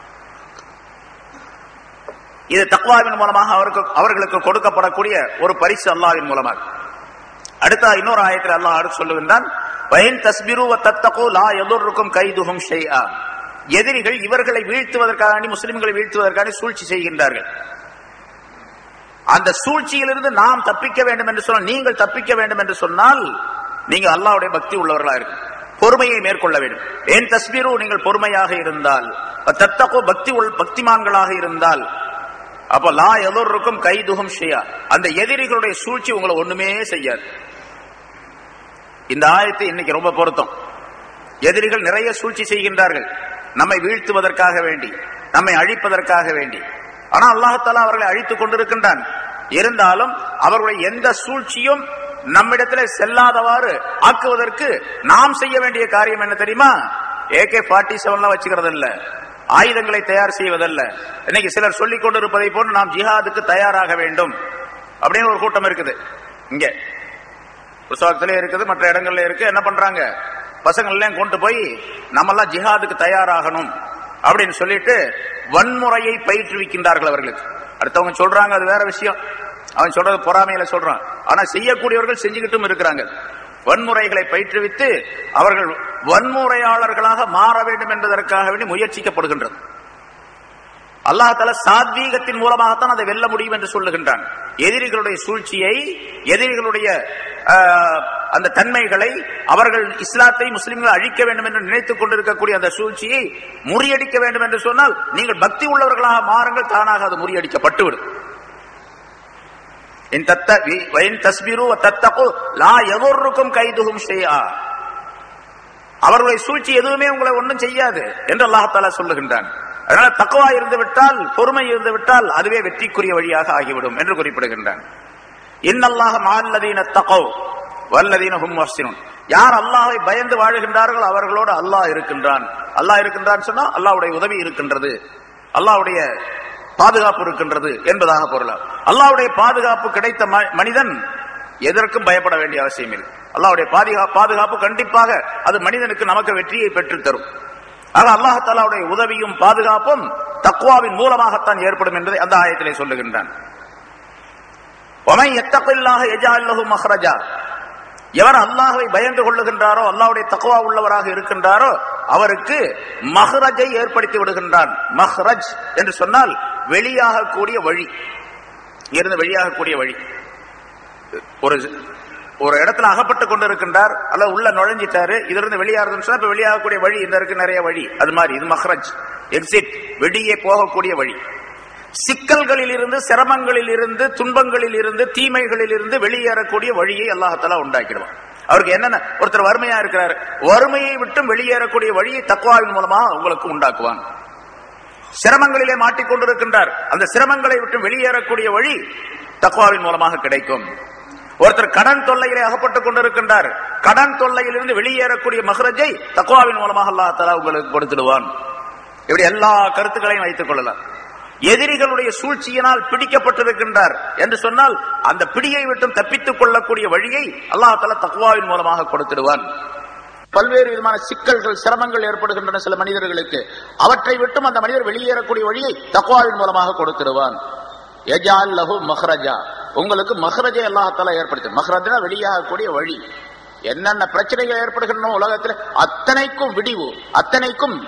S1: இது தக்வாவின் மூலமாக அவருக்கு அவர்களுக்கு கொடுக்கப்படக்கூடிய ஒரு பரிசு அல்லாவின் மூலமாக அடுத்த இன்னொரு ஆயத்தில் அல்லாஹ் அடுத்து சொல்லுகின்றான் பயன் தஸ்பிரு தத்தகோ லா எதொருக்கும் கைதுகும் ஷெய்யா எதிரிகள் இவர்களை வீழ்த்துவதற்காக முஸ்லிம்களை வீழ்த்துவதற்காக சூழ்ச்சி செய்கின்றார்கள் அந்த சூழ்ச்சியிலிருந்து நாம் தப்பிக்க வேண்டும் என்று சொன்னால் நீங்கள் தப்பிக்க வேண்டும் என்று சொன்னால் நீங்கள் அல்லாவுடைய பக்தி உள்ளவர்களா இருக்கு பொறுமையை மேற்கொள்ள வேண்டும் ஏன் தஸ்பீரு நீங்கள் பொறுமையாக இருந்தால் தத்தகோ பக்தி பக்திமான்களாக இருந்தால் அப்ப லா எதோருக்கும் கைதுகம் ஷெய்யா அந்த எதிரிகளுடைய சூழ்ச்சி உங்களை ஒண்ணுமே செய்யாது இந்த ஆயத்தை இன்னைக்கு ரொம்ப பொருத்தம் எதிரிகள் நிறைய சூழ்ச்சி செய்கின்றார்கள் நம்மை வீழ்த்துவதற்காக வேண்டி நம்மை அழிப்பதற்காக வேண்டி ஆனா அல்லாஹால அவர்களை அழித்துக் கொண்டிருக்கின்றான் இருந்தாலும் அவர்களுடைய எந்த சூழ்ச்சியும் நம்மிடத்தில் செல்லாதவாறு ஆக்குவதற்கு நாம் செய்ய வேண்டிய காரியம் என்ன தெரியுமா ஏகே ஃபார்ட்டி செவன்லாம் வச்சுக்கிறது இல்ல ஆயுதங்களை தயார் செய்வதல்ல இன்னைக்கு சிலர் சொல்லிக் கொண்டிருப்பதை போன்று நாம் ஜிஹாதுக்கு தயாராக வேண்டும் அப்படின்னு ஒரு கூட்டம் இருக்குது இங்க புஸ்தகத்திலே இருக்குது மற்ற இடங்கள்ல இருக்கு என்ன பண்றாங்க பசங்கள்லாம் கொண்டு போய் நம்மெல்லாம் ஜிஹாதுக்கு தயாராகணும் அப்படின்னு சொல்லிட்டு வன்முறையை பயிற்றுவிக்கின்றார்கள் அவர்களுக்கு அடுத்தவங்க சொல்றாங்க அது வேற விஷயம் அவன் சொல்றது பொறாமையில சொல்றான் ஆனா செய்யக்கூடியவர்கள் செஞ்சுக்கிட்டும் இருக்கிறாங்க வன்முறைகளை பயிற்றுவித்து அவர்கள் வன்முறையாளர்களாக மாற வேண்டும் என்பதற்காக வேண்டி முயற்சிக்கப்படுகின்றது அல்லாஹால சாத்வீகத்தின் மூலமாகத்தான் அதை வெல்ல முடியும் என்று சொல்லுகின்றான் எதிரிகளுடைய சூழ்ச்சியை எதிரிகளுடைய அந்த தன்மைகளை அவர்கள் இஸ்லாத்தை முஸ்லிம்களை அழிக்க வேண்டும் என்று நினைத்துக் கொண்டிருக்கக்கூடிய அந்த சூழ்ச்சியை முறியடிக்க வேண்டும் என்று சொன்னால் நீங்கள் பக்தி உள்ளவர்களாக மாறுங்கள் தானாக அது முறியடிக்கப்பட்டுவிடும் கைதுகும் அவர்களுடைய சூழ்ச்சி எதுவுமே உங்களை ஒன்றும் செய்யாது என்று அல்லாஹால சொல்லுகின்றான் அதனால தக்குவா இருந்து விட்டால் பொறுமை இருந்து விட்டால் அதுவே வெற்றிக்குரிய வழியாக ஆகிவிடும் என்று குறிப்பிடுகின்றான் இன்னல்லாக மால்லதீன தகோ வல்லதீன ஹும் வஸ்தினும் யார் அல்லாஹை பயந்து வாழுகின்றார்களோ அவர்களோடு அல்லாஹ் இருக்கின்றான் அல்லாஹ் இருக்கின்றான் சொன்னா அல்லாஹ்வுடைய உதவி இருக்கின்றது அல்லாஹ்வுடைய பாதுகாப்பு இருக்கின்றது என்பதாக பொருள் அல்லாஹ்வுடைய பாதுகாப்பு கிடைத்த மனிதன் எதற்கும் பயப்பட வேண்டிய அவசியம் இல்லை அல்லாஹ்வுடைய பாதுகாப்பு கண்டிப்பாக அது மனிதனுக்கு நமக்கு வெற்றியை பெற்று தரும் ஆக அல்லாஹாலாவுடைய உதவியும் பாதுகாப்பும் தக்குவாவின் மூலமாகத்தான் ஏற்படும் என்பதை அந்த ஆயத்திலே சொல்லுகின்றான் எவர் அல்லாஹை பயந்து கொள்ளுகின்றாரோ அல்லாவுடைய தக்குவா உள்ளவராக இருக்கின்றாரோ அவருக்கு மஹ்ரஜை ஏற்படுத்தி விடுகின்றான் மஹ்ரஜ் என்று சொன்னால் வெளியாகக்கூடிய வழி இருந்து வெளியாகக்கூடிய வழி ஒரு ஒரு இடத்துல அகப்பட்டு கொண்டிருக்கின்றார் அல்ல உள்ள நுழைஞ்சிட்டாரு இதுல இருந்து வெளியாகிறதுன்னு சொன்னா இப்ப வெளியாகக்கூடிய வழி இந்த இருக்கு நிறைய வழி அது மாதிரி இது மஹ்ரஜ் எக்ஸிட் வெளியே போகக்கூடிய வழி சிக்கல்களில் இருந்து சிரமங்களில் இருந்து துன்பங்களில் இருந்து தீமைகளில் இருந்து வெளியேறக்கூடிய வழியை அல்லாஹால உண்டாக்கிடுவான் அவருக்கு என்னென்ன ஒருத்தர் வறுமையா இருக்கிறார் வறுமையை விட்டும் வெளியேறக்கூடிய வழியை தக்குவாவின் மூலமாக உங்களுக்கு உண்டாக்குவான் சிரமங்களிலே மாட்டிக்கொண்டிருக்கின்றார் அந்த சிரமங்களை விட்டு வெளியேறக்கூடிய வழி தக்குவாவின் மூலமாக கிடைக்கும் ஒருத்தர் கடன் தொல்லையிலே அகப்பட்டுக் கொண்டிருக்கின்றார் கடன் தொல்லையிலிருந்து வெளியேறக்கூடிய மஹ்ரஜை தக்குவாவின் மூலமாக அல்லா தலா உங்களுக்கு கொடுத்துடுவான் இப்படி எல்லா கருத்துக்களையும் வைத்துக் கொள்ளலாம் எதிரிகளுடைய சூழ்ச்சியினால் பிடிக்கப்பட்டிருக்கின்றார் என்று சொன்னால் அந்த பிடியை விட்டும் தப்பித்துக் கொள்ளக்கூடிய வழியை அல்லாஹால தக்குவாவின் மூலமாக கொடுத்துடுவான் பல்வேறு விதமான சிக்கல்கள் சிரமங்கள் ஏற்படுகின்றன சில மனிதர்களுக்கு அவற்றை விட்டும் அந்த மனிதர் வெளியேறக்கூடிய வழியை தக்குவாவின் மூலமாக கொடுத்துடுவான் எஜால் லஹு மஹ்ரஜா உங்களுக்கு மஹ்ரஜை அல்லாஹால ஏற்படுத்தி மஹ்ரஜா வெளியாகக்கூடிய வழி என்னென்ன பிரச்சனைகள் ஏற்படுகின்றன உலகத்தில் அத்தனைக்கும் விடிவு அத்தனைக்கும்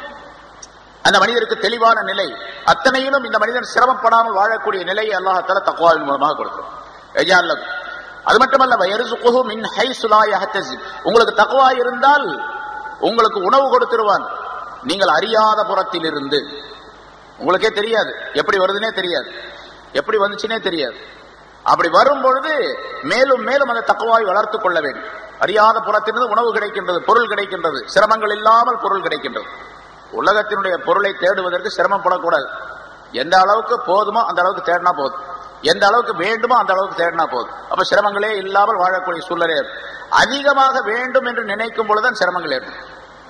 S1: அந்த மனிதருக்கு தெளிவான நிலை அத்தனையிலும் இந்த மனிதன் சிரமப்படாமல் வாழக்கூடிய நிலையை அல்லாஹால தக்குவாவின் மூலமாக கொடுக்கிறோம் எஜால் லஹு அது மட்டுமல்ல வயர்சுகுஹு மின் ஹைசு லா யஹ்தசிப். உங்களுக்கு தக்குவா இருந்தால் உங்களுக்கு உணவு கொடுத்துருவான் நீங்கள் அறியாத புறத்தில் இருந்து உங்களுக்கே தெரியாது எப்படி வருதுன்னே தெரியாது எப்படி வந்துச்சுன்னே தெரியாது அப்படி வரும் பொழுது மேலும் மேலும் அந்த தக்குவாவை வளர்த்துக் கொள்ள வேண்டும் அறியாத புறத்திலிருந்து உணவு கிடைக்கின்றது பொருள் கிடைக்கின்றது சிரமங்கள் இல்லாமல் பொருள் கிடைக்கின்றது உலகத்தினுடைய பொருளை தேடுவதற்கு சிரமப்படக்கூடாது எந்த அளவுக்கு போதுமோ அந்த அளவுக்கு தேடினா போதும் எந்த அளவுக்கு வேண்டுமோ அந்த அளவுக்கு தேடினா போதும் அப்ப சிரமங்களே இல்லாமல் வாழக்கூடிய சூழ்நிலை ஏற்படும் அதிகமாக வேண்டும் என்று நினைக்கும் பொழுதுதான் சிரமங்கள் ஏற்படும்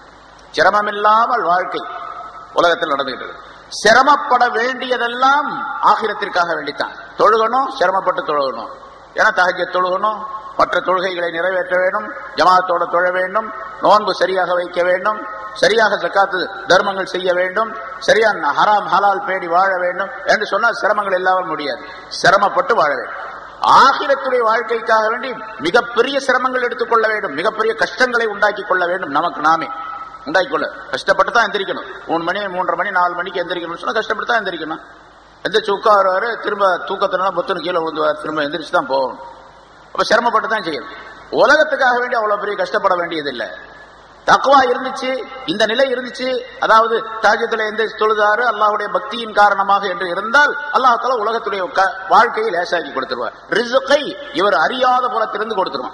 S1: சிரமம் இல்லாமல் வாழ்க்கை உலகத்தில் நடந்துகிட்டு இருக்கு சிரமப்பட வேண்டியதெல்லாம் ஆகிரத்திற்காக வேண்டித்தான் தொழுகணும் சிரமப்பட்டு தொழுகணும் ஏன்னா தகஜ தொழுகணும் மற்ற தொழுகைகளை நிறைவேற்ற வேண்டும் ஜமாத்தோட தொழ வேண்டும் நோன்பு சரியாக வைக்க வேண்டும் சரியாக ஜக்காத்து தர்மங்கள் செய்ய வேண்டும் சரியான ஹராம் ஹலால் பேடி வாழ வேண்டும் என்று சொன்னால் சிரமங்கள் இல்லாமல் முடியாது சிரமப்பட்டு வாழ வேண்டும் ஆகிரத்துடைய வாழ்க்கைக்காக வேண்டி மிகப்பெரிய சிரமங்கள் எடுத்துக்கொள்ள வேண்டும் மிகப்பெரிய கஷ்டங்களை உண்டாக்கி கொள்ள வேண்டும் நமக்கு நாமே உண்டாக்கி கொள்ள கஷ்டப்பட்டு தான் எந்திரிக்கணும் மூணு மணி மூன்றரை மணி நாலு மணிக்கு எந்திரிக்கணும்னு சொன்னா கஷ்டப்பட்டு தான் எந்திரிக்கணும் எந்திரிச்சு உட்காருவாரு திரும்ப தூக்கத்தினால பொத்துன்னு கீழே விழுந்துவார் திரும்ப எந்திரிச்சு தான் போகணும் அப்ப சிரமப்பட்டு தான் செய்யணும் உலகத்துக்காக வேண்டி அவ்வளவு பெரிய கஷ்டப்பட வேண்டியதில்லை தக்குவா இருந்துச்சு இந்த நிலை இருந்துச்சு அதாவது தாஜத்துல எந்த தொழுதாரு அல்லாஹ்வுடைய பக்தியின் காரணமாக என்று இருந்தால் அல்லாஹால உலகத்துடைய க- வாழ்க்கையை லேசாக்கி கொடுத்துருவார் ரிசுக்கை இவர் அறியாத புறத்திலிருந்து கொடுத்துருவான்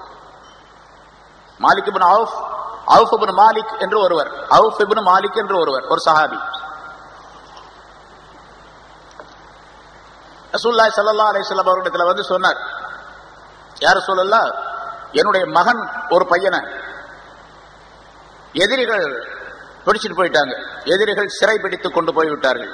S1: Malik Ibn Awf Awf Ibn Malik என்று ஒருவர் அவுஃப் இப்னு மாலிக் என்று ஒருவர் ஒரு சஹாபி ரசூலுல்லாஹி ஸல்லல்லாஹு அலைஹி வஸல்லம் அவர்களிடத்துல வந்து சொன்னார் யார் சொல்லலாம் என்னுடைய மகன் ஒரு பையனை எதிரிகள் பிடிச்சிட்டு போயிட்டாங்க எதிரிகள் சிறை பிடித்து கொண்டு போய் விட்டார்கள்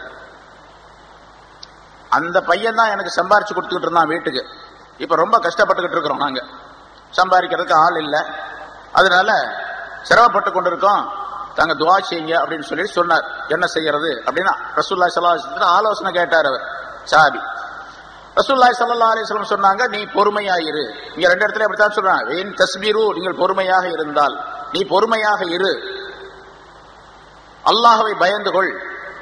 S1: அந்த பையன் தான் எனக்கு சம்பாரிச்சு கொடுத்துக்கிட்டு இருந்தான் வீட்டுக்கு இப்ப ரொம்ப கஷ்டப்பட்டுக்கிட்டு இருக்கிறோம் நாங்க சம்பாதிக்கிறதுக்கு ஆள் இல்லை அதனால சிரமப்பட்டு கொண்டிருக்கோம் தாங்க துவா செய்யுங்க அப்படின்னு சொல்லி சொன்னார் என்ன செய்யறது அப்படின்னா ரசூல்லா சல்லா ஆலோசனை கேட்டார் அவர் சாபி ரசூல்லாய் சல்லா அலிஸ்லம் சொன்னாங்க நீ பொறுமையாயிரு இங்க ரெண்டு இடத்துல அப்படித்தான் சொல்றாங்க ஏன் தஸ்பீரு நீங்கள் பொறுமையாக இருந்தால் நீ பொறுமையாக இரு அல்லாஹவை பயந்து கொள்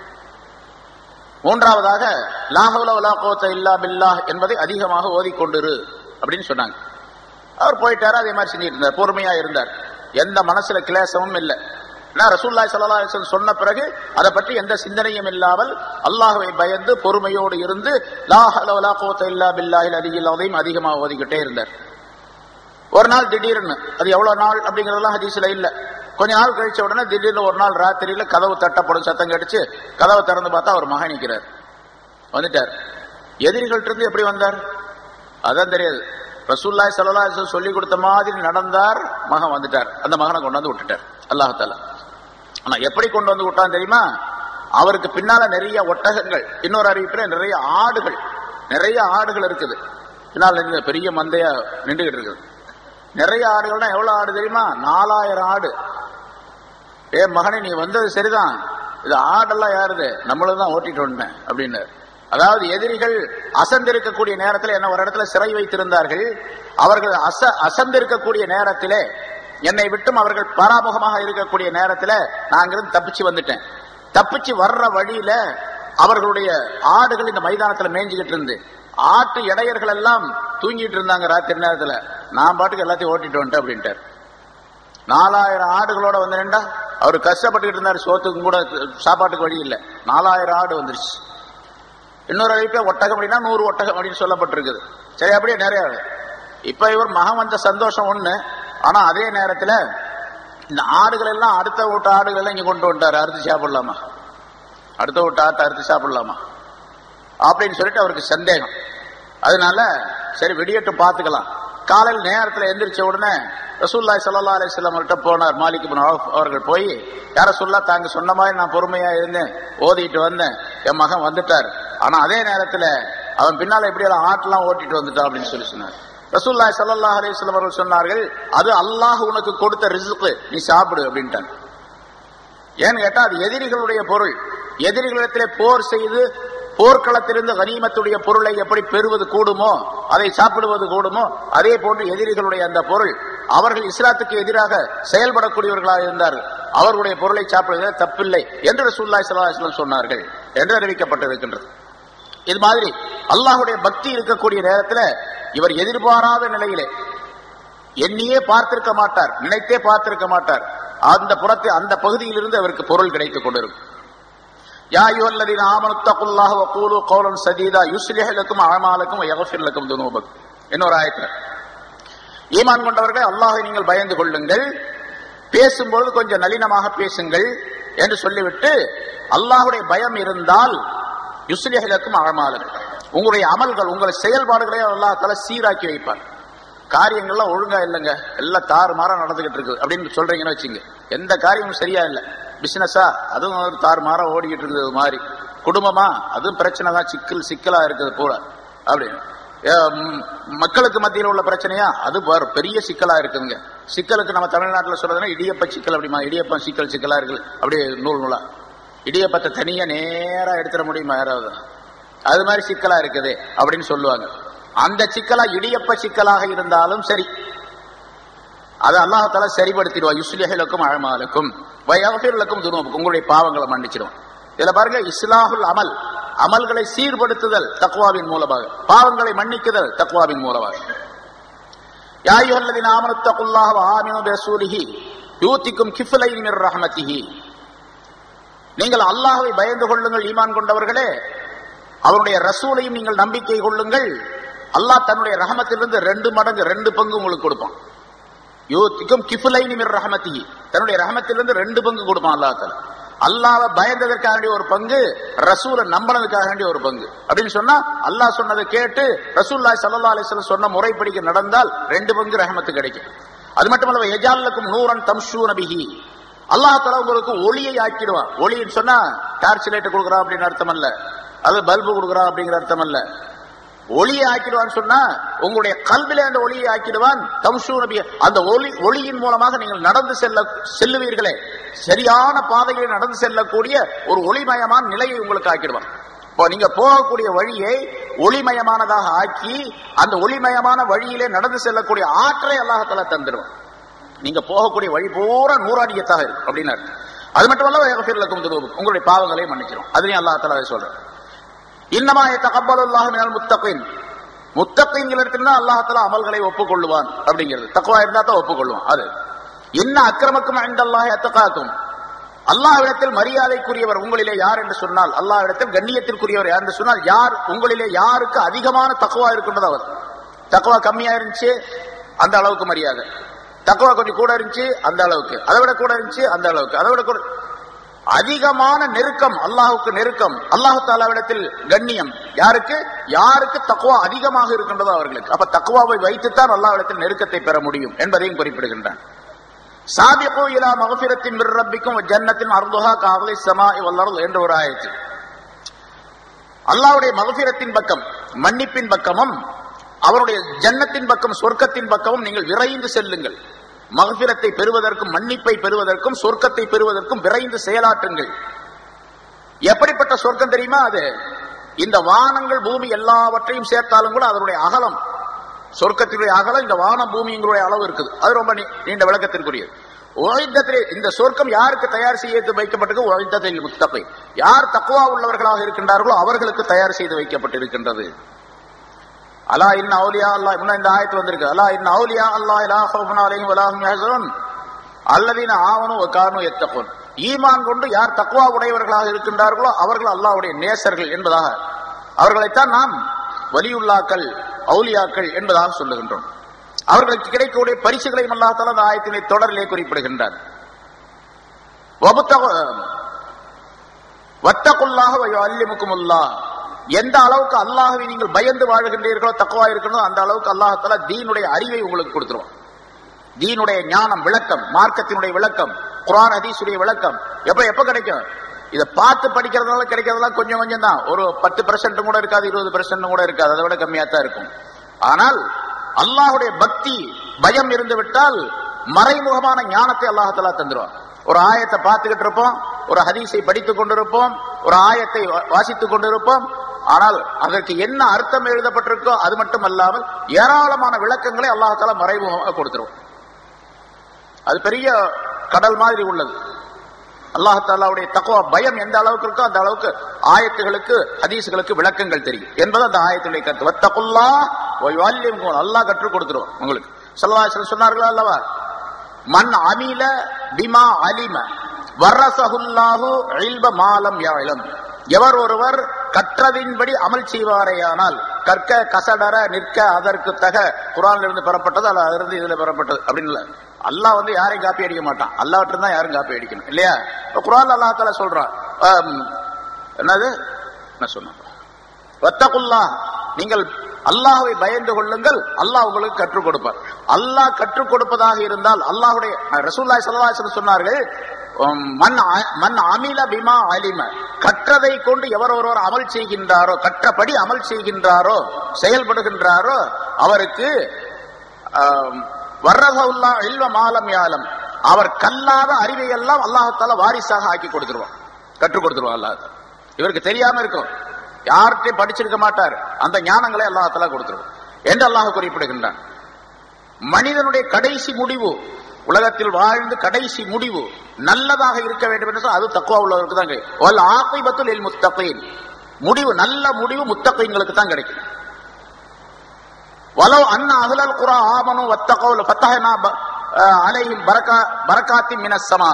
S1: மூன்றாவதாக லாஹவுல வலா கோத்த இல்லா பில்லாஹ் என்பதை அதிகமாக ஓதிக்கொண்டிரு அப்படின்னு சொன்னாங்க அவர் போயிட்டாரு அதே மாதிரி செஞ்சுட்டு இருந்தார் பொறுமையா இருந்தார் எந்த மனசுல கிளேசமும் இல்லை நான் ரசூல்லாய் சல்லா அலிஸ்லம் சொன்ன பிறகு அதை பற்றி எந்த சிந்தனையும் இல்லாமல் அல்லாஹ்வை பயந்து பொறுமையோடு இருந்து லாஹல வலா கோத்த இல்லா பில்லாஹில் அதிகில் அதையும் அதிகமாக ஓதிக்கிட்டே இருந்தார் ஒரு நாள் திடீர்னு அது எவ்வளவு நாள் அப்படிங்கறதெல்லாம் ஹதீஸ்ல இல்ல கொஞ்ச நாள் கழிச்ச உடனே திடீர்னு ஒரு நாள் ராத்திரியில கதவு தட்டப்படும் சத்தம் கடிச்சு கதவை திறந்து பார்த்தா அவர் மகன் நிற்கிறார் வந்துட்டார் எதிரிகள்ட்ட இருந்து எப்படி வந்தார் அதான் தெரியாது ரசூல்லாய் சல்லா சொல்லி கொடுத்த மாதிரி நடந்தார் மகன் வந்துட்டார் அந்த மகனை கொண்டு வந்து விட்டுட்டார் அல்லாஹால ஆனா எப்படி கொண்டு வந்து விட்டான் தெரியுமா அவருக்கு பின்னால நிறைய ஒட்டகங்கள் இன்னொரு அறிவிப்புல நிறைய ஆடுகள் நிறைய ஆடுகள் இருக்குது பின்னால் நின்னு பெரிய மந்தையா நின்றுகிட்டு இருக்குது நிறைய ஆடுகள்னா எவ்வளவு ஆடு தெரியுமா நாலாயிரம் ஆடு ஏ மகனே நீ வந்தது சரிதான் இது ஆடெல்லாம் யாருது நம்மளும் தான் ஓட்டிட்டு வந்தேன் அப்படின்னு அதாவது எதிரிகள் அசந்திருக்கக்கூடிய நேரத்தில் என்ன ஒரு இடத்துல சிறை வைத்திருந்தார்கள் அவர்கள் அச அசந்திருக்கக்கூடிய நேரத்திலே என்னை விட்டும் அவர்கள் பராமுகமாக இருக்கக்கூடிய நேரத்தில் நான் அங்கிருந்து தப்பிச்சு வந்துட்டேன் தப்பிச்சு வர்ற வழியில அவர்களுடைய ஆடுகள் இந்த மைதானத்துல மேய்ஞ்சுக்கிட்டு இருந்து ஆட்டு இடையர்கள் எல்லாம் தூங்கிட்டு இருந்தாங்க ராத்திரி நேரத்துல நான் பாட்டுக்கு எல்லாத்தையும் ஓட்டிட்டு வந்துட்டேன் அப்படின்ட்டார் நாலாயிரம் ஆடுகளோட வந்து நின்றா அவர் கஷ்டப்பட்டுக்கிட்டு இருந்தார் சோத்துக்கும் கூட சாப்பாட்டுக்கு வழி இல்லை நாலாயிரம் ஆடு வந்துருச்சு இன்னொரு அறிவிப்பே ஒட்டகம் அப்படின்னா நூறு ஒட்டகம் அப்படின்னு சொல்லப்பட்டிருக்குது சரி அப்படியே நிறைய ஆடு. இப்ப இவர் மகன் வந்த சந்தோஷம் ஒண்ணு ஆனா அதே நேரத்துல இந்த ஆடுகள் எல்லாம் அடுத்த வீட்டு ஆடுகள் எல்லாம் இங்க கொண்டு வந்துட்டாரு அறுத்து சாப்பிடலாமா அடுத்த வீட்டு ஆட்டை அறுத்து சாப்பிடலாமா அப்படின்னு சொல்லிட்டு அவருக்கு சந்தேகம் அதனால சரி வெடியட்டும் பார்த்துக்கலாம் காலையில் நேரத்தில் எந்திரிச்ச உடனே ரசூல்லாய் சல்லா அலிஸ்லாம் அவர்கிட்ட போனார் மாலிக் இப்னு அவுஃப் அவர்கள் போய் யார சொல்லா தாங்க சொன்ன மாதிரி நான் பொறுமையா இருந்தேன் ஓதிட்டு வந்தேன் என் மகன் வந்துட்டார் ஆனா அதே நேரத்துல அவன் பின்னால எப்படி எல்லாம் ஆட்டெல்லாம் ஓட்டிட்டு வந்துட்டான் அப்படின்னு சொல்லி சொன்னார் ரசூல்லாய் சல்லல்லாஹு அலைஹி வஸல்லம் அவர்கள் சொன்னார்கள் அது அல்லாஹ் உனக்கு கொடுத்த ரிசுக்கு நீ சாப்பிடு அப்படின்ட்டான் ஏன்னு கேட்டா அது எதிரிகளுடைய பொருள் எதிரிகளிடத்திலே போர் செய்து போர்க்களத்திலிருந்து கனிமத்துடைய பொருளை எப்படி பெறுவது கூடுமோ அதை சாப்பிடுவது கூடுமோ அதே போன்று எதிரிகளுடைய அந்த பொருள் அவர்கள் இஸ்லாத்துக்கு எதிராக செயல்படக்கூடியவர்களாக இருந்தார்கள் அவர்களுடைய பொருளை சாப்பிடுவதில் தப்பில்லை என்று ரசூல்லாய் ஸல்லல்லாஹு அலைஹி வஸல்லம் சொன்னார்கள் என்று அறிவிக்கப்பட்டிருக்கின்றது இது மாதிரி அல்லாஹ்வுடைய பக்தி இருக்கக்கூடிய நேரத்தில் இவர் எதிர்பாராத நிலையிலே எண்ணியே பார்த்திருக்க மாட்டார் நினைத்தே பார்த்திருக்க மாட்டார் அந்த புறத்தை அந்த பகுதியிலிருந்து அவருக்கு பொருள் கிடைத்துக் கொண்டிருக்கும் யா அய்யுஹல்லதீன ஆமனு தக்குல்லாஹ வ கூலு கௌலன் சதீதா யுஸ்லிஹ் லக்கும் அஅமாலக்கும் வ யக்ஃபிர் லக்கும் துனூபக்கும் இன்னொரு ஆயத்துல ஈமான் கொண்டவர்கள் அல்லாஹை நீங்கள் பயந்து கொள்ளுங்கள் பேசும்பொழுது கொஞ்சம் நளினமாக பேசுங்கள் என்று சொல்லிவிட்டு அல்லாஹுடைய பயம் இருந்தால் யுஸ்லிஹ் லக்கும் அஅமாலக்கும் உங்களுடைய அமல்கள் உங்கள் செயல்பாடுகளை அல்லாஹ் தஆலா சீராக்கி வைப்பார் காரியங்கள்லாம் ஒழுங்கா இல்லைங்க எல்லாம் தாறுமாறா நடந்துகிட்டு இருக்கு அப்படின்னு சொல்றீங்கன்னு வச்சுங்க எந்த காரியமும் சரியா இல்லை பிசினஸா அதுவும் ஒரு தாறுமாறா ஓடிக்கிட்டு இருக்குது ஒரு மாதிரி குடும்பமா அதுவும் பிரச்சனை தான் சிக்கல் சிக்கலா இருக்குது போல அப்படின்னு ஏ, ம், மக்களுக்கு மத்தியில் உள்ள பிரச்சனையா அது வேற பெரிய சிக்கலா இருக்குதுங்க சிக்கலுக்கு நம்ம தமிழ்நாட்டில் சொல்றதுன்னா இடியப்ப சிக்கல் அப்படிமா இடியப்பம் சிக்கல் சிக்கலா இருக்குது அப்படியே நூல் நூலா இடியப்பத்தை தனியா நேரா எடுத்துட முடியுமா யாராவது அது மாதிரி சிக்கலா இருக்குது அப்படின்னு சொல்லுவாங்க அந்த சிக்கலா இடியப்ப சிக்கலாக இருந்தாலும் சரி அது அல்லாஹால சரிப்படுத்திடுவா யுஸ்லிஹலுக்கும் அழமாலுக்கும் வயகஃபிர்லக்கும் துருவப்புக்கும் உங்களுடைய பாவங்களை மன்னிச்சிடும் இதுல பாருங்க இஸ்லாஹுல் அமல் அமல்களை சீர்படுத்துதல் தக்வாவின் மூலமாக பாவங்களை மன்னிக்குதல் தக்வாவின் மூலமாக யாயுஹல்லதின் ஆமனத்தகுல்லாஹ் ஆமினு பிரசூலிஹி யூத்திக்கும் கிஃபுலைன் மிர் ரஹமத்திஹி நீங்கள் அல்லாஹ்வை பயந்து கொள்ளுங்கள் ஈமான் கொண்டவர்களே அவருடைய ரசூலையும் நீங்கள் நம்பிக்கை கொள்ளுங்கள் அல்லாஹ் தன்னுடைய ரஹமத்திலிருந்து ரெண்டு மடங்கு ரெண்டு பங்கு உங்களுக்கு கொடுப்பான் யூத்திக்கும் கிஃபுலைனி மிர் ரஹமத்திஹி தன்னுடைய ரஹமத்திலிருந்து ரெண்டு பங்கு கொடுப்பான் அல்லாஹ் தஆலா அல்லாஹ்வை பயந்ததற்காக வேண்டிய ஒரு பங்கு ரசூலை நம்பினதுக்காக வேண்டிய ஒரு பங்கு அப்படின்னு சொன்னா அல்லாஹ் சொன்னதை கேட்டு ரசூல்லாய் ஸல்லல்லாஹு அலைஹி வஸல்லம் சொன்ன முறைப்படிக்கு நடந்தால் ரெண்டு பங்கு ரஹமத்து கிடைக்கும் அது மட்டுமல்ல எஜாலுக்கும் நூரன் தம்ஷூ நபிஹி அல்லாஹ் தஆலா உங்களுக்கு ஒளியை ஆக்கிடுவான் ஒளின்னு சொன்னா டார்ச் லைட் கொடுக்குறான் அப்படின்னு அர்த்தம் அல்ல அது பல்பு கொடுக்குறான் அப்படிங்கிற அர்த்தம் அல்ல ஒளியை ஆக்கிடுவான்னு சொன்னா உங்களுடைய கல்வில அந்த ஒளியை ஆக்கிடுவான் தம்சூ நபி அந்த ஒளி ஒளியின் மூலமாக நீங்கள் நடந்து செல்ல செல்லுவீர்களே சரியான பாதையில் நடந்து செல்லக்கூடிய ஒரு ஒளிமயமான நிலையை உங்களுக்கு ஆக்கிடுவான் இப்போ நீங்க போகக்கூடிய வழியை ஒளிமயமானதாக ஆக்கி அந்த ஒளிமயமான வழியிலே நடந்து செல்லக்கூடிய ஆற்றலை அல்லாஹால தந்துடுவான் நீங்க போகக்கூடிய வழி பூரா நூறாடியத்தாக இருக்கும் அப்படின்னு அர்த்தம். அது மட்டுமல்ல எகஃபிர்லக்கும் துருவம் உங்களுடைய பாவங்களை மன்னிச்சிடும் அதுலயும் அல்லாஹ் தஆலா அதை சொல்றேன் இன்னமா தகப்பல் அல்லாஹ் மினல் முத்தகின் முத்தகின்கள் இடத்துல அல்லாஹ் தஆலா அமல்களை ஒப்புக்கொள்ளுவான் அப்படிங்கிறது தக்வா இருந்தா தான் ஒப்புக்கொள்ளுவான் அது இன்ன அக்கிரமக்கும் அல்லாஹ் அத்தகாக்கும் அல்லாஹ்விடத்தில் மரியாதைக்குரியவர் உங்களிலே யார் என்று சொன்னால் அல்லாஹ்விடத்தில் கண்ணியத்திற்குரியவர் யார் என்று சொன்னால் யார் உங்களிலே யாருக்கு அதிகமான தக்குவா இருக்கின்றது அவர் தக்குவா கம்மியா இருந்துச்சு அந்த அளவுக்கு மரியாதை தக்குவா கொஞ்சம் கூட இருந்துச்சு அந்த அளவுக்கு அதை விட கூட இருந்துச்சு அந்த அளவுக்கு அதை விட கூட அதிகமான நெருக்கம் அல்லாஹுக்கு நெருக்கம் அல்லாஹு தாலாவிடத்தில் கண்ணியம் யாருக்கு யாருக்கு தக்குவா அதிகமாக இருக்கின்றதோ அவர்களுக்கு அப்ப தக்குவாவை வைத்துத்தான் அல்லாஹ்விடத்தில் நெருக்கத்தை பெற முடியும் என்பதையும் குறிப்பிடுகின்றான் சாபியகோ இலா மகபிரத்தின் மிர் ரப்பிக்கும் ஜன்னத்தின் அர்துஹா காவலை சமா வல்லருள் என்ற ஒரு ஆயத்து அல்லாஹ்வுடைய மகபிரத்தின் பக்கம் மன்னிப்பின் பக்கமும் அவருடைய ஜன்னத்தின் பக்கம் சொர்க்கத்தின் பக்கமும் நீங்கள் விரைந்து செல்லுங்கள் மகபிரத்தை பெறுவதற்கும் மன்னிப்பை பெறுவதற்கும் சொர்க்கத்தை பெறுவதற்கும் விரைந்து செயலாற்றுங்கள் எப்படிப்பட்ட சொர்க்கம் தெரியுமா அது இந்த வானங்கள் பூமி எல்லாவற்றையும் சேர்த்தாலும் கூட அதனுடைய அகலம் சொர்க்கத்தினுடைய அகலம் இந்த வானம் பூமிங்களுடைய அளவு இருக்குது அது ரொம்ப நீ- நீண்ட விளக்கத்திற்குரியது ஓய்தத்திலே இந்த சொர்க்கம் யாருக்கு தயார் செய்து வைக்கப்பட்டிருக்கு ஓய்தத்தில் முத்தகை யார் தக்குவா உள்ளவர்களாக இருக்கின்றார்களோ அவர்களுக்கு தயார் செய்து வைக்கப்பட்டிருக்கின்றது அலா இன்ன அவுலியா அல்லாஹ் இன்னும் இந்த ஆயத்து வந்திருக்கு அலா இன்ன அவுலியா அல்லாஹ் லா ஹவுஃபுன் அலைஹிம் வலா ஹும் யஹ்சனுன் அல்லதீன ஆவனு வ கானு யத்தகுன் ஈமான் கொண்டு யார் தக்வா உடையவர்களாக இருக்கின்றார்களோ அவர்கள் அல்லாஹ்வுடைய நேசர்கள் என்பதாக அவர்களைத்தான் நாம் வலியுல்லாக்கள் அவுலியாக்கள் என்பதாக சொல்லுகின்றோம் அவர்களுக்கு கிடைக்கக்கூடிய பரிசுகளையும் அல்லாஹ் தஆலா அந்த ஆயத்தினை தொடரிலே குறிப்பிடுகின்றார் வபுத்தக வத்தகுல்லாக அல்லிமுக்குமுல்லா எந்த அளவுக்கு அல்லாஹ்வை நீங்கள் பயந்து வாழுகின்றீர்களோ தக்குவா இருக்கணும் அந்த அளவுக்கு அல்லாஹால தீனுடைய அறிவை உங்களுக்கு கொடுத்துருவான் தீனுடைய ஞானம் விளக்கம் மார்க்கத்தினுடைய விளக்கம் குர்ஆன் ஹதீஸுடைய விளக்கம் எப்ப எப்ப கிடைக்கும் இதை பார்த்து படிக்கிறதுனால கிடைக்கிறதெல்லாம் கொஞ்சம் கொஞ்சம் தான் ஒரு பத்து பெர்சென்ட் கூட இருக்காது இருபது பெர்சென்ட் கூட இருக்காது அதை விட கம்மியா தான் இருக்கும் ஆனால் அல்லாஹுடைய பக்தி பயம் இருந்து விட்டால் மறைமுகமான ஞானத்தை அல்லாஹலா தந்துருவான் ஒரு ஆயத்தை பார்த்துக்கிட்டு இருப்போம் ஒரு ஹதீஸை படித்துக் கொண்டிருப்போம் ஒரு ஆயத்தை வா- வாசித்துக் கொண்டிருப்போம் ஆனால் அதற்கு என்ன அர்த்தம் எழுதப்பட்டிருக்கோ அது மட்டும் அல்லாமல் ஏராளமான விளக்கங்களை அல்லாஹால மறைமுகமாக கொடுத்துருவோம் அது பெரிய கடல் மாதிரி உள்ளது அல்லாஹாலாவுடைய தக்குவா பயம் எந்த அளவுக்கு இருக்கோ அந்த அளவுக்கு ஆயத்துகளுக்கு ஹதீஸ்களுக்கு விளக்கங்கள் தெரியும் என்பது அந்த ஆயத்துடைய கருத்து வத்தகுல்லா அல்லாஹ் கற்றுக் கொடுத்துருவோம் உங்களுக்கு சல்லல்லாஹு சொன்னார்களா அல்லவா மன் அமில பிமா அலிம வரசகுல்லாஹு இல்ப மாலம் யாழம் எவர் ஒருவர் கற்றதின்படி அமல் செய்வாரேயானால் கற்க கசடர நிற்க அதற்கு தக குரான்ல இருந்து பெறப்பட்டது அல்ல அதிலிருந்து இதுல பெறப்பட்டது அப்படின்னு இல்ல அல்லாஹ் வந்து யாரையும் காப்பி அடிக்க மாட்டான் அல்லாஹ்ட்ட தான் யாரும் காப்பி அடிக்கணும் இல்லையா இப்ப குரான் அல்லாஹ் தால சொல்றான் ஆம், என்னது என்ன சொன்னாங்க வத்தகுல்லா நீங்கள் அல்லாஹ்வை பயந்து கொள்ளுங்கள் அல்லாஹ் உங்களுக்கு கற்றுக் கொடுப்பார் அல்லாஹ் கற்றுக் கொடுப்பதாக இருந்தால் அல்லாஹ்வுடைய ரசூல்லாய் ஸல்லல்லாஹு அலைஹி வஸல்லம் சொன்னார்கள் உம், மன் அ- மன் அமில பிமா அலிம கற்றதை கொண்டு எவர் ஒருவர் அமல் செய்கின்றாரோ கற்றபடி அமல் செய்கின்றாரோ செயல்படுகின்றாரோ அவருக்கு வர்ரகுல்லா இல்வ மாலம் யாலம் அவர் கல்லாத அறிவை எல்லாம் அல்லாஹால வாரிசாக ஆக்கி கொடுத்துருவான் கற்றுக் கொடுத்துருவான் அல்லாஹ் இவருக்கு தெரியாம இருக்கும் யார்கிட்டயும் படிச்சிருக்க மாட்டார் அந்த ஞானங்களை அல்லாஹால கொடுத்துருவான் என்று அல்லாஹ் குறிப்பிடுகின்றான் மனிதனுடைய கடைசி முடிவு உலகத்தில் வாழ்ந்து கடைசி முடிவு நல்லதாக இருக்க வேண்டும் என்று சொன்னால் அது தக்குவா உள்ளவருக்கு தான் கிடைக்கும் வல் ஆகைபத்துல் இல் முத்தகீன் முடிவு நல்ல முடிவு முத்தகீன்களுக்கு தான் கிடைக்கும் வலோ அன்ன அகலல் குரா ஆமனு வத்தகவுல ஃபத்தஹனா அலைஹிம் பரக்கா பரக்காத்தி மினஸ்ஸமா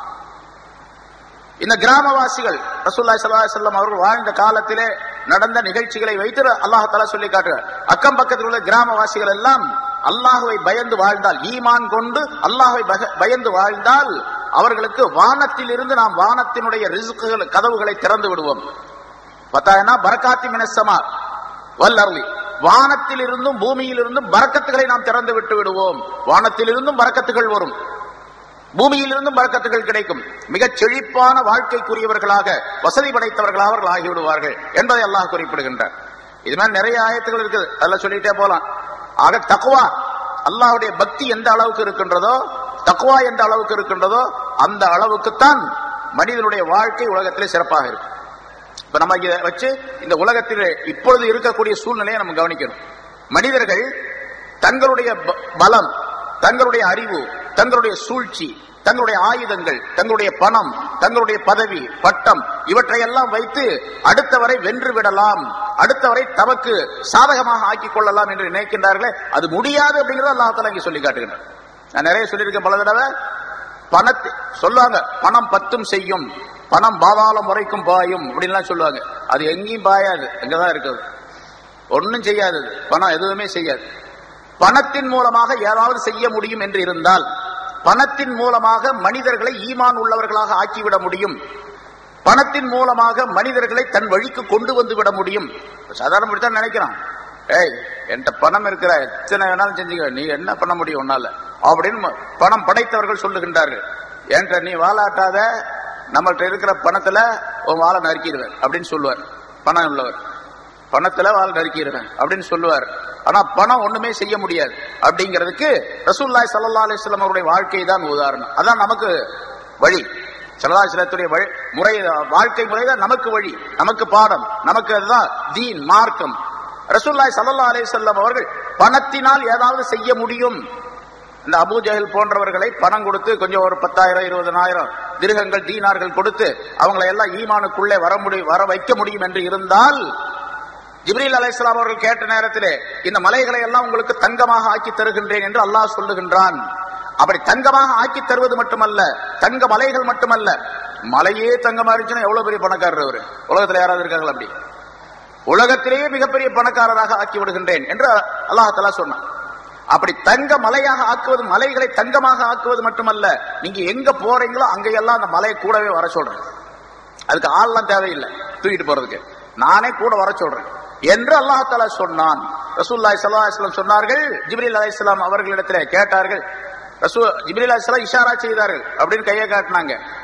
S1: இந்த கிராமவாசிகள் ரசூல்லாய் ஸல்லல்லாஹு அலைஹி வஸல்லம் அவர்கள் வாழ்ந்த காலத்திலே நடந்த நிகழ்ச்சிகளை வைத்து அல்லாஹ் தஆலா சொல்லி காட்டுகிறார் அக்கம் பக்கத்தில் உள்ள கிராமவாசிகள் எல்லாம் அல்லாஹ்வை பயந்து வாழ்ந்தால் ஈமான் கொண்டு அல்லாஹ்வை பக- பயந்து வாழ்ந்தால் அவர்களுக்கு வானத்தில் இருந்து நாம் வானத்தினுடைய ரிஸ்குகள் கதவுகளை திறந்து விடுவோம் பத்தாயினா பரக்காத்தி மினசமா வல்லர்லி வானத்தில் இருந்தும் பூமியில் இருந்தும் பரக்கத்துகளை நாம் திறந்து விட்டு விடுவோம் வானத்தில் இருந்தும் பரக்கத்துகள் வரும் பூமியில் இருந்தும் பரக்கத்துகள் கிடைக்கும் மிகச் செழிப்பான வாழ்க்கைக்குரியவர்களாக வசதி படைத்தவர்களாக அவர்கள் ஆகிவிடுவார்கள் என்பதை அல்லாஹ் குறிப்பிடுகின்றார் இது மாதிரி நிறைய ஆயத்துகள் இருக்குது அதெல்லாம் சொல்லிட்டே போலாம் ஆக தக்குவா அல்லாஹ்வுடைய பக்தி எந்த அளவுக்கு இருக்கின்றதோ தக்குவா எந்த அளவுக்கு இருக்கின்றதோ அந்த அளவுக்குத்தான் மனிதனுடைய வாழ்க்கை உலகத்திலே சிறப்பாக இருக்கும் இப்ப நம்ம இதை வச்சு இந்த உலகத்தில் இப்பொழுது இருக்கக்கூடிய சூழ்நிலையை நம்ம கவனிக்கணும் மனிதர்கள் தங்களுடைய ப- பலம் தங்களுடைய அறிவு தங்களுடைய சூழ்ச்சி தங்களுடைய ஆயுதங்கள் தங்களுடைய பணம் தங்களுடைய பதவி பட்டம் இவற்றையெல்லாம் வைத்து அடுத்தவரை வென்று விடலாம் அடுத்தவரை தமக்கு சாதகமாக ஆக்கிக் கொள்ளலாம் என்று நினைக்கின்றார்களே அது முடியாது அப்படிங்கறத அல்லாஹ் இங்கே சொல்லி காட்டுகின்றார் நான் நிறைய சொல்லியிருக்கேன் பல தடவை பணத்தை சொல்லுவாங்க பணம் பத்தும் செய்யும் பணம் பாதாளம் வரைக்கும் பாயும் அப்படின்லாம் சொல்லுவாங்க அது எங்கேயும் பாயாது அங்கதான் இருக்குது ஒன்னும் செய்யாது அது. பணம் எதுவுமே செய்யாது பணத்தின் மூலமாக ஏதாவது செய்ய முடியும் என்று இருந்தால் பணத்தின் மூலமாக மனிதர்களை ஈமான் உள்ளவர்களாக ஆக்கிவிட முடியும் பணத்தின் மூலமாக மனிதர்களை தன் வழிக்கு கொண்டு வந்து விட முடியும் சாதாரண இப்படித்தான் நினைக்கிறான் ஏய் என்கிட்ட பணம் இருக்கிற எத்தனை வேணாலும் செஞ்சுக்க நீ என்ன பண்ண முடியும் உன்னால அப்படின்னு ம- பணம் படைத்தவர்கள் சொல்லுகின்றார்கள் என்கிட்ட நீ வாலாட்டாத நம்மள்ட்ட இருக்கிற பணத்துல உன் வாழை நறுக்கிடுவேன் அப்படின்னு சொல்லுவார் பணம் உள்ளவர் பணத்துல வால் நறுக்கிடுவேன் அப்படின்னு சொல்லுவார் ஆனா பணம் ஒண்ணுமே செய்ய முடியாது அப்படிங்கிறதுக்கு ரசூல்லாய் சல்லா அலிஸ்லாம் அவருடைய வாழ்க்கை தான் உதாரணம் அதான் நமக்கு வழி சல்லாஹலத்துடைய வழி முறை வாழ்க்கை முறை தான் நமக்கு வழி நமக்கு பாடம் நமக்கு அதுதான் தீன் மார்க்கம் ரசூல்லாய் சல்லா அலிசல்லாம் அவர்கள் பணத்தினால் ஏதாவது செய்ய முடியும் இந்த அபூ ஜஹல் போன்றவர்களை பணம் கொடுத்து கொஞ்சம் ஒரு பத்தாயிரம் இருபதனாயிரம் திருகங்கள் தீனார்கள் கொடுத்து அவங்களை எல்லாம் ஈமானுக்குள்ளே வர முடியும் வர வைக்க முடியும் என்று இருந்தால் ஜிப்ரீல் அலைஹிஸ்ஸலாம் அவர்கள் கேட்ட நேரத்திலே இந்த மலைகளை எல்லாம் உங்களுக்கு தங்கமாக ஆக்கி தருகின்றேன் என்று அல்லாஹ் சொல்லுகின்றான் அப்படி தங்கமாக ஆக்கி தருவது மட்டுமல்ல தங்க மலைகள் மட்டுமல்ல மலையே தங்கமா இருந்துச்சுன்னா எவ்வளவு பெரிய பணக்காரர் அவரு உலகத்துல யாராவது இருக்காங்களா அப்படி உலகத்திலேயே மிகப்பெரிய பணக்காரராக ஆக்கி விடுகின்றேன் என்று அல்லாஹ் தலா சொன்னான் அப்படி தங்க மலையாக ஆக்குவது மலைகளை தங்கமாக ஆக்குவது மட்டுமல்ல நீங்க எங்க போறீங்களோ அங்கெல்லாம் அந்த மலையை கூடவே வர சொல்றேன் அதுக்கு ஆள்லாம் தேவையில்லை தூக்கிட்டு போறதுக்கு நானே கூட வர சொல்றேன் என்று அல்லாஹால சொன்னான் ரசூல்லாய் சல்லா அலிஸ்லாம் சொன்னார்கள் ஜிப்ரீல் அலைஹிஸ்ஸலாம் அவர்களிடத்தில் கேட்டார்கள் ரசூ ஜிப்ரீல் அலைஹிஸ்ஸலாம் இஷாரா செய்தார்கள் அப்படின்னு கையை காட்டினாங்க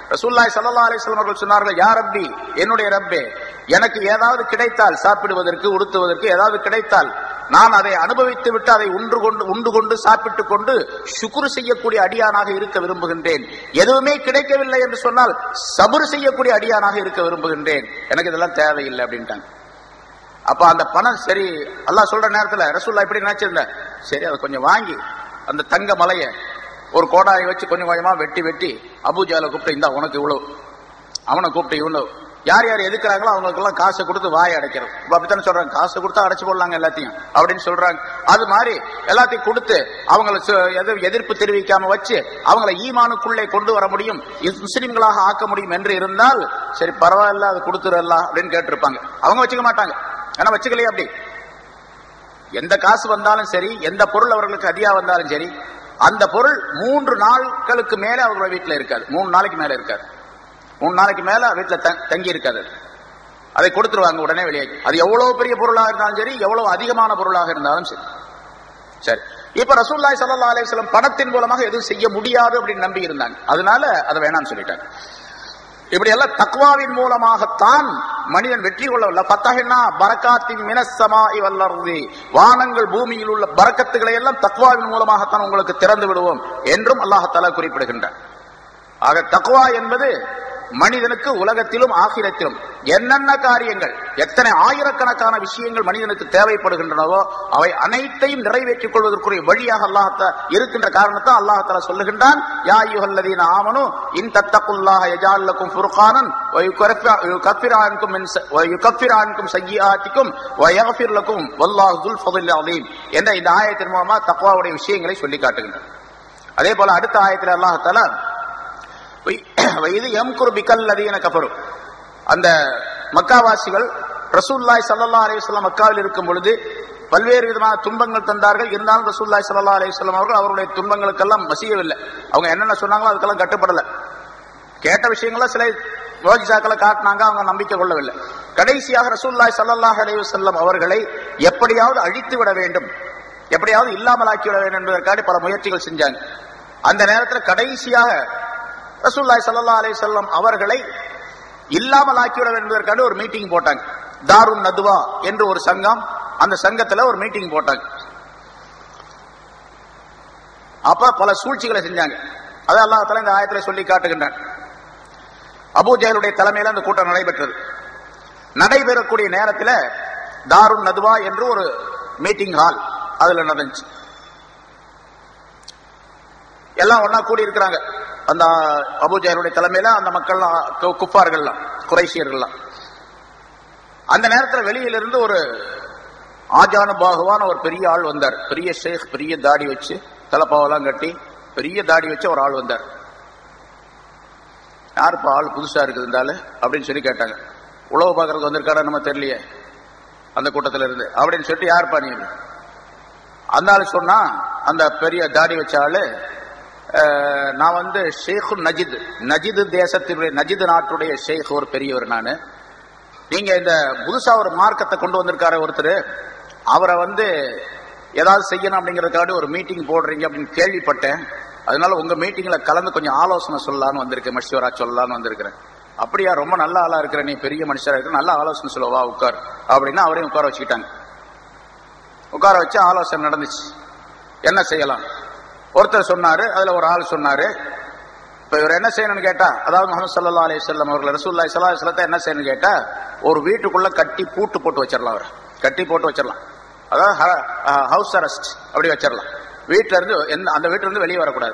S1: ரசூல்லாய் சல்லா அலிஸ்லாம் அவர்கள் சொன்னார்கள் யா ரப்பி என்னுடைய ரப்பே எனக்கு ஏதாவது கிடைத்தால் சாப்பிடுவதற்கு உடுத்துவதற்கு ஏதாவது கிடைத்தால் நான் அதை அனுபவித்து விட்டு அதை உண்டு கொண்டு உண்டு கொண்டு சாப்பிட்டுக் கொண்டு சுக்குரு செய்யக்கூடிய அடியானாக இருக்க விரும்புகின்றேன் எதுவுமே கிடைக்கவில்லை என்று சொன்னால் சபுரு செய்யக்கூடிய அடியானாக இருக்க விரும்புகின்றேன் எனக்கு இதெல்லாம் தேவையில்லை அப்படின்ட்டாங்க அப்ப அந்த பணம் சரி அல்லாஹ் சொல்ற நேரத்துல ரசூல்லா இப்படி நினைச்சிருந்த சரி அதை கொஞ்சம் வாங்கி அந்த தங்க மலைய ஒரு கோடாயை வச்சு கொஞ்சம் கொஞ்சமா வெட்டி வெட்டி அபூஜால கூப்பிட்டு இந்தா உனக்கு இவ்வளவு அவனை கூப்பிட்டு இவ்வளவு யார் யார் எதுக்குறாங்களோ அவங்களுக்கெல்லாம் காசை கொடுத்து வாயை அடைக்கிறது இப்ப அப்படித்தானே சொல்றாங்க காசை கொடுத்தா அடைச்சு போடலாங்க எல்லாத்தையும் அப்படின்னு சொல்றாங்க அது மாதிரி எல்லாத்தையும் கொடுத்து அவங்களை சு- எது- எதிர்ப்பு தெரிவிக்காம வச்சு அவங்களை ஈமானுக்குள்ளே கொண்டு வர முடியும் இஸ் முஸ்லிம்களாக ஆக்க முடியும் என்று இருந்தால் சரி பரவாயில்ல அது கொடுத்துடலாம் அப்படின்னு கேட்டிருப்பாங்க அவங்க வச்சுக்க மாட்டாங்க ஏன்னா வச்சுக்கலையே அப்படி எந்த காசு வந்தாலும் சரி எந்த பொருள் அவர்களுக்கு அதிகா வந்தாலும் சரி அந்த பொருள் மூன்று நாட்களுக்கு மேல அவங்களோட வீட்டுல இருக்காது மூணு நாளைக்கு மேல இருக்காது மூணு நாளைக்கு மேல வீட்டுல த- தங்கி இருக்காது அது. அதை கொடுத்துருவாங்க உடனே வெளியே அது எவ்வளவு பெரிய பொருளாக இருந்தாலும் சரி எவ்வளவு அதிகமான பொருளாக இருந்தாலும் சரி சரி இப்ப ரசூல்லாய் ஸல்லல்லாஹு அலைஹி வஸல்லம் பணத்தின் மூலமாக எதுவும் செய்ய முடியாது அப்படின்னு நம்பி இருந்தாங்க அதனால அதை வேணாம்னு சொல்லிட்டாங்க இப்படி எல்லாம் தக்வாவின் மூலமாகத்தான் மனிதன் வெற்றி கொள்ளவில்லை பத்தகன்னா பரக்காத்தின் மினசமா இவல்லருதி வானங்கள் பூமியில் உள்ள பரக்கத்துகளை எல்லாம் தக்வாவின் மூலமாகத்தான் உங்களுக்கு திறந்து விடுவோம் என்றும் அல்லாஹத்தாலா குறிப்பிடுகின்றார் ஆக தக்வா என்பது மனிதனுக்கு உலகத்திலும் ஆகிரத்திலும் என்னென்ன காரியங்கள் எத்தனை ஆயிரக்கணக்கான விஷயங்கள் மனிதனுக்கு தேவைப்படுகின்றனவோ அவை அனைத்தையும் நிறைவேற்றிக் கொள்வதற்குரிய வழியாக அல்லாஹத்த இருக்கின்ற காரணத்தை அல்லாஹத்தால சொல்லுகின்றான் யா யுஹல்லதீன ஆமனு இன் தத்தகுல்லாஹ யஜால் லக்கும் ஃபுர்கானன் வ யுகஃபிர் அன்கும் மின் ச- வ யுகஃபிர் அன்கும் சய்யிஆத்திக்கும் வ யக்ஃபிர் லக்கும் வல்லாஹு துல் ஃபضل அலீம் என்ற இந்த ஆயத்தின் மூலமா தக்வாவுடைய விஷயங்களை சொல்லி காட்டுகின்றான் அதே போல அடுத்த ஆயத்தில் அல்லாஹத்தாலா இது எம்குரு பிக்கல் அதீன கபரு அந்த மக்காவாசிகள் ரசூல்லாய் சல்லா அலையுஸ்லாம் மக்காவில் இருக்கும் பொழுது பல்வேறு விதமான துன்பங்கள் தந்தார்கள் இருந்தாலும் ரசூல்லாய் சல்லா அலையுஸ்லாம் அவர்கள் அவருடைய துன்பங்களுக்கெல்லாம் மசியவில்லை அவங்க என்னென்ன சொன்னாங்களோ அதுக்கெல்லாம் கட்டுப்படல கேட்ட விஷயங்கள சில யோஜிசாக்களை காட்டினாங்க அவங்க நம்பிக்கை கொள்ளவில்லை கடைசியாக ரசூல்லாய் சல்லல்லாஹ் அலைஹி வஸல்லம் அவர்களை எப்படியாவது அழித்து விட வேண்டும் எப்படியாவது இல்லாமலாக்கி விட வேண்டும் என்பதற்காக பல முயற்சிகள் செஞ்சாங்க அந்த நேரத்தில் கடைசியாக ரசூல்லாய் சல்லா அலைஹி வஸல்லம் அவர்களை இல்லாமல் ஆக்கிவிட வேண்டும் என்பதற்காக ஒரு மீட்டிங் போட்டாங்க தாருன் நதுவா என்று ஒரு சங்கம் அந்த சங்கத்துல ஒரு மீட்டிங் போட்டாங்க அப்ப பல சூழ்ச்சிகளை செஞ்சாங்க அதை அல்லாஹ் தஆலா இந்த ஆயத்துல சொல்லி காட்டுகின்றான் அபூ ஜஹலுடைய தலைமையில அந்த கூட்டம் நடைபெற்றது நடைபெறக்கூடிய நேரத்தில் தாருன் நதுவா என்று ஒரு மீட்டிங் ஹால் அதுல நடந்துச்சு எல்லாம் ஒண்ணா கூடி இருக்கிறாங்க அந்த அபூஜஹலுடைய தலைமையில அந்த மக்கள்லாம் கு- குஃபார்கள்லாம் குறைஷியர்கள்லாம் அந்த நேரத்தில் வெளியிலிருந்து ஒரு ஆஜானு பாகுவான ஒரு பெரிய ஆள் வந்தார் பெரிய ஷேக் பெரிய தாடி வச்சு தலைப்பாவெல்லாம் கட்டி பெரிய தாடி வச்சு ஒரு ஆள் வந்தார் யாருப்பா ஆள் புதுசா இருக்குது இந்த ஆளு அப்படின்னு சொல்லி கேட்டாங்க உழவு பார்க்கறதுக்கு வந்திருக்காரா நம்ம தெரியலையே அந்த கூட்டத்துல இருந்து அப்படின்னு சொல்லிட்டு யாருப்பா நீ அந்த ஆள் சொன்னா அந்த பெரிய தாடி வச்ச ஆளு அஹ், நான் வந்து ஷேக் நஜித் நஜித் தேசத்தினுடைய நஜித் நாட்டுடைய ஷேக் ஒரு பெரியவர் நானு நீங்க இந்த புதுசா ஒரு மார்க்கத்தை கொண்டு வந்திருக்காரு ஒருத்தர் அவரை வந்து ஏதாவது செய்யணும் அப்படிங்கறதுக்காக ஒரு மீட்டிங் போடுறீங்க அப்படின்னு கேள்விப்பட்டேன் அதனால உங்க மீட்டிங்ல கலந்து கொஞ்சம் ஆலோசனை சொல்லலாம்னு வந்திருக்கேன் மஷூரா சொல்லலாம்னு வந்திருக்கிறேன் அப்படியா ரொம்ப நல்ல ஆளா இருக்கிற நீ பெரிய மனுஷரா இருக்க நல்ல ஆலோசனை சொல்லவா உட்கார் அப்படின்னு அவரையும் உட்கார வச்சுக்கிட்டாங்க உட்கார வச்சு ஆலோசனை நடந்துச்சு என்ன செய்யலாம் ஒருத்தர் சொன்னாரு அதுல ஒரு ஆள் சொன்னாரு இப்ப இவர் என்ன செய்யணும்னு கேட்டா அதாவது முகமது சல்லா அலி சொல்லம் அவர்கள் ரசூல்லாய் சல்லா சொல்லத்தை என்ன செய்யணும்னு கேட்டா ஒரு வீட்டுக்குள்ள கட்டி பூட்டு போட்டு வச்சிடலாம் அவர் கட்டி போட்டு வச்சிடலாம் அதாவது ஹவுஸ் அரெஸ்ட் அப்படி வச்சிடலாம் வீட்டுல இருந்து எந்த அந்த வீட்டுல இருந்து வெளியே வரக்கூடாது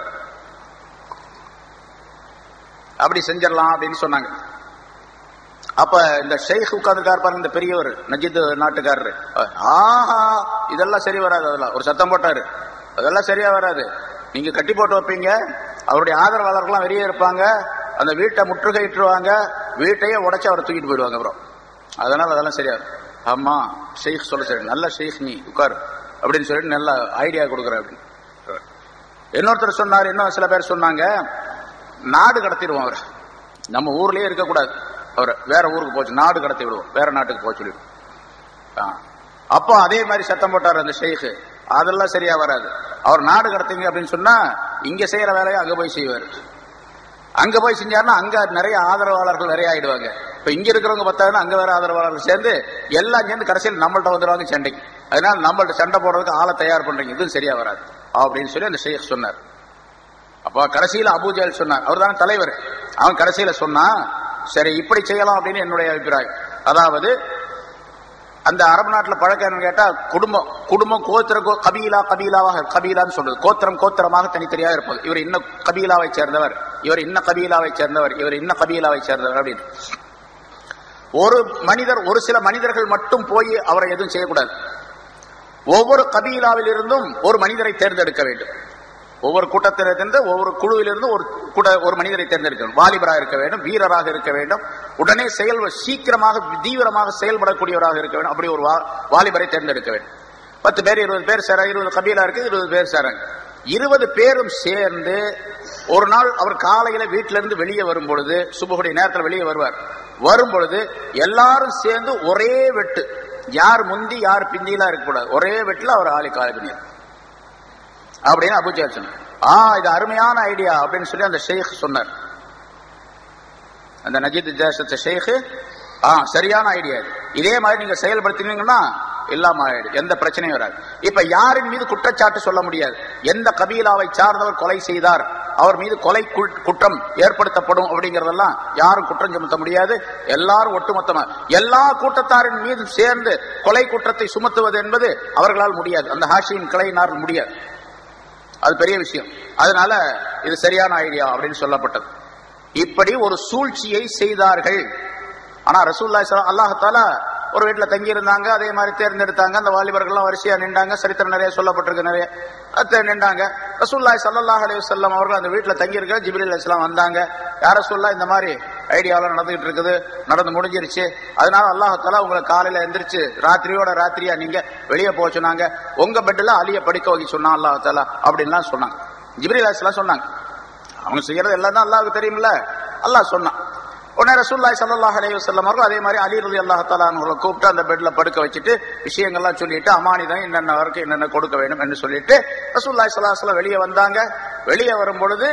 S1: அப்படி செஞ்சிடலாம் அப்படின்னு சொன்னாங்க அப்ப இந்த ஷேக் உட்கார்ந்துருக்காரு பாருங்க இந்த பெரியவர் நஜித் நாட்டுக்காரரு ஆஹா இதெல்லாம் சரி வராது அதெல்லாம் ஒரு சத்தம் போட்டாரு அதெல்லாம் சரியா வராது நீங்க கட்டி போட்டு வைப்பீங்க அவருடைய ஆதரவாளர்கள்லாம் வெளியே இருப்பாங்க அந்த வீட்டை முற்றுகையிட்டுருவாங்க வீட்டையே உடைச்சு அவர் தூக்கிட்டு போயிடுவாங்க அப்புறம் அதனால அதெல்லாம் சரியா இருக்கும். ஆமா ஷேக் சொல்ல சரி நல்ல ஷேக் நீ உட்காரு அப்படின்னு சொல்லிட்டு நல்ல ஐடியா கொடுக்குற அப்படின்னு இன்னொருத்தர் சொன்னார் இன்னும் சில பேர் சொன்னாங்க நாடு கடத்திடுவோம் அவர் நம்ம ஊர்லயே இருக்கக்கூடாது அவர் வேற ஊருக்கு போச்சு நாடு கடத்தி விடுவோம் வேற நாட்டுக்கு போக சொல்லிடுவோம் ஆ. அப்போ அதே மாதிரி சத்தம் போட்டார் அந்த ஷேக் அதெல்லாம் சரியா வராது அவர் நாடு கடத்துங்க அப்படின்னு சொன்னா இங்க செய்யற வேலையை அங்க போய் செய்வார் அங்க போய் செஞ்சாருன்னா அங்க நிறைய ஆதரவாளர்கள் நிறைய ஆயிடுவாங்க இப்ப இங்க இருக்கிறவங்க பார்த்தாங்கன்னா அங்க வேற ஆதரவாளர்கள் சேர்ந்து எல்லாம் சேர்ந்து கடைசியில் நம்மள்ட்ட வந்துடுவாங்க சண்டைக்கு அதனால நம்மள்ட்ட சண்டை போடுறதுக்கு ஆளை தயார் பண்றீங்க இதுவும் சரியா வராது அப்படின்னு சொல்லி அந்த ஷேக் சொன்னார் அப்போ கடைசியில அபூஜால் சொன்னார் அவர் தானே தலைவர் அவன் கடைசியில சொன்னா சரி இப்படி செய்யலாம் அப்படின்னு என்னுடைய அபிப்பிராயம் அதாவது அந்த அரபு நாட்டில் பழக்கம் என்னன்னு கேட்டா குடும்பம் குடும்பம் கோத்திர கோ- கபீலா கபீலாவாக கபீலான்னு சொல்றது கோத்திரம் கோத்திரமாக தனித்தனியாக இருப்பது இவர் இன்ன கபீலாவை சேர்ந்தவர் இவர் இன்ன கபீலாவை சேர்ந்தவர் இவர் இன்ன கபீலாவை சேர்ந்தவர் அப்படின்னு ஒரு மனிதர் ஒரு சில மனிதர்கள் மட்டும் போய் அவரை எதுவும் செய்யக்கூடாது ஒவ்வொரு கபீலாவில் இருந்தும் ஒரு மனிதரை தேர்ந்தெடுக்க வேண்டும் ஒவ்வொரு கூட்டத்திலிருந்து ஒவ்வொரு குழுவிலிருந்து ஒரு கூட ஒரு மனிதரை தேர்ந்தெடுக்கணும் வாலிபராக இருக்க வேண்டும் வீரராக இருக்க வேண்டும் உடனே செயல் சீக்கிரமாக தீவிரமாக செயல்படக்கூடியவராக இருக்க வேண்டும் அப்படி ஒரு வா- வாலிபரை தேர்ந்தெடுக்க வேண்டும் பத்து பேர் இருபது பேர் சேர இருபது கபீலா இருக்கு இருபது பேர் சேராங்க இருபது பேரும் சேர்ந்து ஒரு நாள் அவர் காலையில வீட்டில இருந்து வெளியே வரும் பொழுது சுபகுடைய நேரத்தில் வெளியே வருவார் வரும் பொழுது எல்லாரும் சேர்ந்து ஒரே வெட்டு யார் முந்தி யார் பிந்திலாம் இருக்கக்கூடாது ஒரே வெட்டுல அவர் ஆளை காலை பண்ணியார் அப்படின்னு அபுஜால் சொன்னார் ஆ இது அருமையான ஐடியா அப்படின்னு சொல்லி அந்த ஷேக் சொன்னார் அந்த நஜீத் ஜாசத் ஷேக் ஆ சரியான ஐடியா இது இதே மாதிரி நீங்க செயல்படுத்தினீங்கன்னா இல்லாம ஆயிடும் எந்த பிரச்சனையும் வராது இப்ப யாரின் மீது குற்றச்சாட்டு சொல்ல முடியாது எந்த கபீலாவை சார்ந்தவர் கொலை செய்தார் அவர் மீது கொலை கு- குற்றம் ஏற்படுத்தப்படும் அப்படிங்கறதெல்லாம் யாரும் குற்றம் சுமத்த முடியாது எல்லாரும் ஒட்டுமொத்தமா எல்லா கூட்டத்தாரின் மீது சேர்ந்து கொலை குற்றத்தை சுமத்துவது என்பது அவர்களால் முடியாது அந்த ஹாஷியின் கிளையினால் முடியாது அது பெரிய விஷயம் அதனால இது சரியான ஐடியா அப்படின்னு சொல்லப்பட்டது இப்படி ஒரு சூழ்ச்சியை செய்தார்கள் ஆனா ரசூல்லாய் அல்லாஹால ஒரு வீட்டுல தங்கி இருந்தாங்க அதே மாதிரி தேர்ந்தெடுத்தாங்க அந்த வாலிபர்கள்லாம் வரிசையா நின்றாங்க சரித்திரம் நிறைய சொல்லப்பட்டிருக்கு நிறைய அது நின்றாங்க ரசூல்லாய் சல்லல்லாஹ் அலைஹி வஸல்லம் அவர்கள் அந்த வீட்டுல தங்கி இருக்க ஜிப்ரீல் அலைஹிஸ்ஸலாம் வந்தாங்க யார சொல்லா இந்த மாதிரி ஐடியாவெல்லாம் நடந்துகிட்டு இருக்குது நடந்து முடிஞ்சிருச்சு அதனால அல்லாஹால உங்களை காலையில எந்திரிச்சு ராத்திரியோட ராத்திரியா நீங்க வெளியே போக சொன்னாங்க உங்க பெட்ல அலிய படிக்க வைக்க சொன்னான் அல்லாஹால அப்படின்லாம் சொன்னாங்க ஜிப்ரீல் அலைஹிஸ்ஸலாம் சொன்னாங்க அவங்க செய்யறது எல்லாம் தான் அல்லாஹ்வுக்கு தெரியும்ல அல்லாஹ் சொன்னான் உடனே ரசூல்லாய் ஸல்லல்லாஹு அலைஹி வஸல்லம் அவர்கள் அதே மாதிரி அலி ரலி அல்லாஹ் தஆலா அவங்களை கூப்பிட்டு அந்த பெட்ல படுக்க வச்சுட்டு விஷயங்கள்லாம் சொல்லிட்டு அமானிதம் என்னென்ன வரைக்கும் என்னென்ன கொடுக்க வேண்டும் என்று சொல்லிட்டு ரசூல்லாய் ஸல்லல்லாஹு அலைஹி வஸல்லம் வெளியே வந்தாங்க வெளியே வரும் பொழுது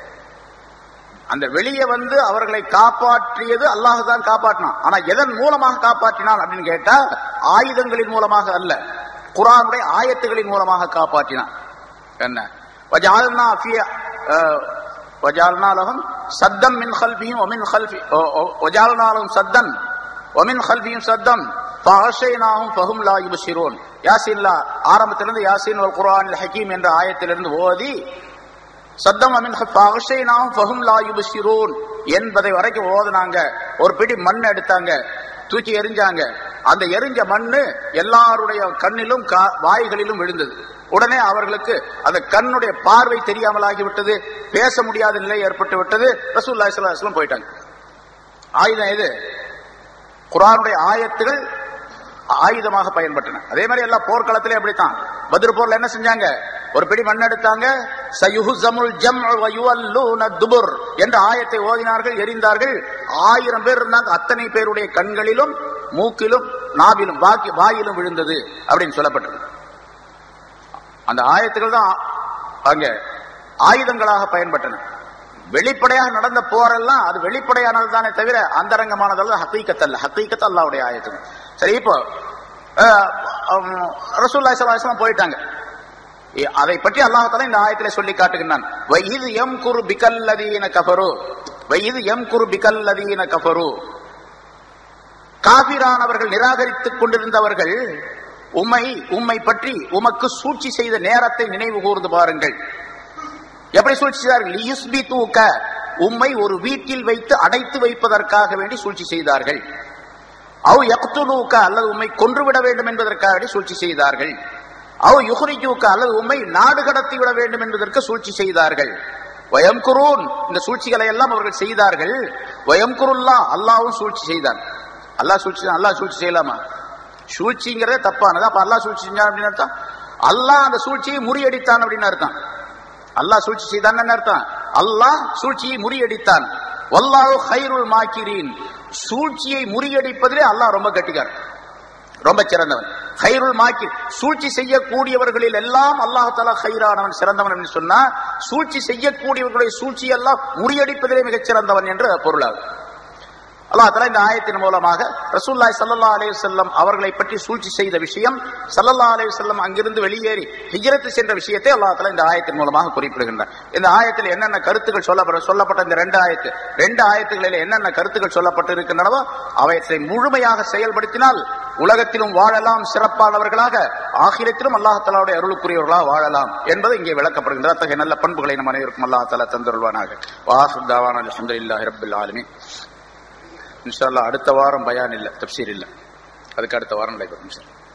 S1: அந்த வெளியே வந்து அவர்களை காப்பாற்றியது அல்லாஹ் தான் காப்பாற்றினான் ஆனா எதன் மூலமாக காப்பாற்றினான் அப்படின்னு கேட்டா ஆயுதங்களின் மூலமாக அல்ல குரானுடைய ஆயத்துகளின் மூலமாக காப்பாற்றினான் என்ன وجعلنا في آه، وجعلنا لهم سدا من خلفهم ومن خلف وجعلنا لهم سدا ومن خلفهم سدا فغشيناهم فهم لا يبصرون யாசின்லா ஆரம்பத்திலிருந்து யாசின் வல் குர்ஆன் ஹக்கீம் என்ற ஆயத்திலிருந்து ஓதி சத்தம் அமின் ஃபஹஷைனாஹும் ஃபஹும் லா யுபஸிரூன் என்பதை வரைக்கும் ஓதுனாங்க ஒரு பிடி மண் எடுத்தாங்க தூக்கி எரிஞ்சாங்க அந்த எரிஞ்ச மண்ணு எல்லாருடைய கண்ணிலும் கா- வாய்களிலும் விழுந்தது உடனே அவர்களுக்கு அந்த கண்ணுடைய பார்வை தெரியாமலாகிவிட்டது பேச முடியாத நிலை ஏற்பட்டு விட்டது ரசூலுல்லாஹி ஸல்லல்லாஹு அலைஹி வஸல்லம் போயிட்டாங்க ஆயுதம் எது குர்ஆனுடைய ஆயத்துகள் ஆயுதமாக பயன்பட்டன அதே மாதிரி எல்லா போர்க்களத்திலே அப்படித்தான் பத்ர் போர்ல என்ன செஞ்சாங்க ஒரு பிடி மண் எடுத்தாங்க சயுஹுஸமுல் ஜம்உ வ யுவல்லூன துபுர் என்ற ஆயத்தை ஓதினார்கள் எரிந்தார்கள் ஆயிரம் பேர் இருந்தாங்க அத்தனை பேருடைய கண்களிலும் மூக்கிலும் நாவிலும் வாக்கி வாயிலும் விழுந்தது அப்படின்னு சொல்லப்பட்டது அந்த ஆயத்துகள் தான் அங்க ஆயுதங்களாக பயன்பட்டன வெளிப்படையாக நடந்த போரெல்லாம் அது வெளிப்படையானது தானே தவிர அந்தரங்கமானதல்ல ஹக்கீக்கத் அல்ல ஹக்கீக்கத் அல்லாவுடைய ஆயத்துகள் சரி இப்போ ரசூல்லா சலாஹம் போயிட்டாங்க இ- அதை பற்றி அல்லாஹால இந்த ஆயத்திலே சொல்லி காட்டுகின்றான் வைது எம் குரு பிகல்லதீன கஃபரு வைது எம் குரு பிகல்லதீன கஃபரு காபிரானவர்கள் நிராகரித்துக் கொண்டிருந்தவர்கள் உம்மை உம்மை பற்றி உமக்கு சூழ்ச்சி செய்த நேரத்தை நினைவு கூர்ந்து பாருங்கள் எப்படி சூழ்ச்சி செய்தார்கள் லியுஸ்பிதூக உம்மை ஒரு வீட்டில் வைத்து அடைத்து வைப்பதற்காக வேண்டி சூழ்ச்சி செய்தார்கள் அவ் யக்துலூக அல்லது உம்மை கொன்றுவிட வேண்டும் என்பதற்காக வேண்டி சூழ்ச்சி செய்தார்கள் அவ் யுஹ்ரிஜூக அல்லது உம்மை நாடு கடத்தி விட வேண்டும் என்பதற்கு சூழ்ச்சி செய்தார்கள் வயம்குரூன் இந்த சூழ்ச்சிகளை எல்லாம் அவர்கள் செய்தார்கள் வயம்குருல்லா அல்லாவும் சூழ்ச்சி செய்தான் அல்லாஹ் சூழ்ச்சி செய்தான். அல்லாஹ் சூழ்ச்சி செய்யலாமா சூழ்ச்சிங்கிறதே தப்பானது அப்ப அல்லாஹ் சூழ்ச்சி செஞ்சான் அப்படின்னு அர்த்தம் அல்லாஹ் அந்த சூழ்ச்சியை முறியடித்தான் அப்படின்னு அர்த்தம் அல்லாஹ் சூழ்ச்சி செய்தான் என்ன அர்த்தம் அல்லாஹ் சூழ்ச்சியை முறியடித்தான் வல்லாஹு ஹைருல் மாக்கிரீன் சூழ்ச்சியை முறியடிப்பதிலே அல்லாஹ் ரொம்ப கட்டிக்கார் ரொம்ப சிறந்தவன் ஹைருல் மாக்கி சூழ்ச்சி செய்யக்கூடியவர்களில் எல்லாம் அல்லாஹ் தலா ஹைரானவன் சிறந்தவன் என்று சொன்னா சூழ்ச்சி செய்யக்கூடியவர்களுடைய சூழ்ச்சி எல்லாம் முறியடிப்பதிலே மிகச் சிறந்தவன் என்று பொருளாகும் அல்லாஹ் தலா இந்த ஆயத்தின் மூலமாக ரசூல்லாய் சல்லா அலைஹி வஸல்லம் அவர்களை பற்றி சூழ்ச்சி செய்த விஷயம் சல்லல்லா அலைஹி வஸல்லம் அங்கிருந்து வெளியேறி ஹிஜ்ரத் சென்ற விஷயத்தை அல்லாஹ் தலா இந்த ஆயத்தின் மூலமாக குறிப்பிடுகின்றார் இந்த ஆயத்தில் என்னென்ன கருத்துக்கள் சொல்லப்பட சொல்லப்பட்ட இந்த ரெண்டு ஆயத்து ரெண்டு ஆயத்துகளில் என்னென்ன கருத்துக்கள் சொல்லப்பட்டு இருக்கின்றனவோ அவற்றை முழுமையாக செயல்படுத்தினால் உலகத்திலும் வாழலாம் சிறப்பானவர்களாக ஆகிரத்திலும் அல்லாஹ் தலாவுடைய அருளுக்குரியவர்களாக வாழலாம் என்பது இங்கே விளக்கப்படுகின்றது அத்தகைய நல்ல பண்புகளை நம் அனைவருக்கும் அல்லாஹ் தலா தந்துருவானாக வாஹு தாவான் அல்ஹம்துலில்லாஹி ரப்பில் ஆலமீன் இன்ஷா அல்லாஹ் அடுத்த வாரம் பயான் இல்ல தப்சீர் இல்ல அதுக்கு அடுத்த வாரம் நடைபெறும் இன்ஷா அல்லாஹ்.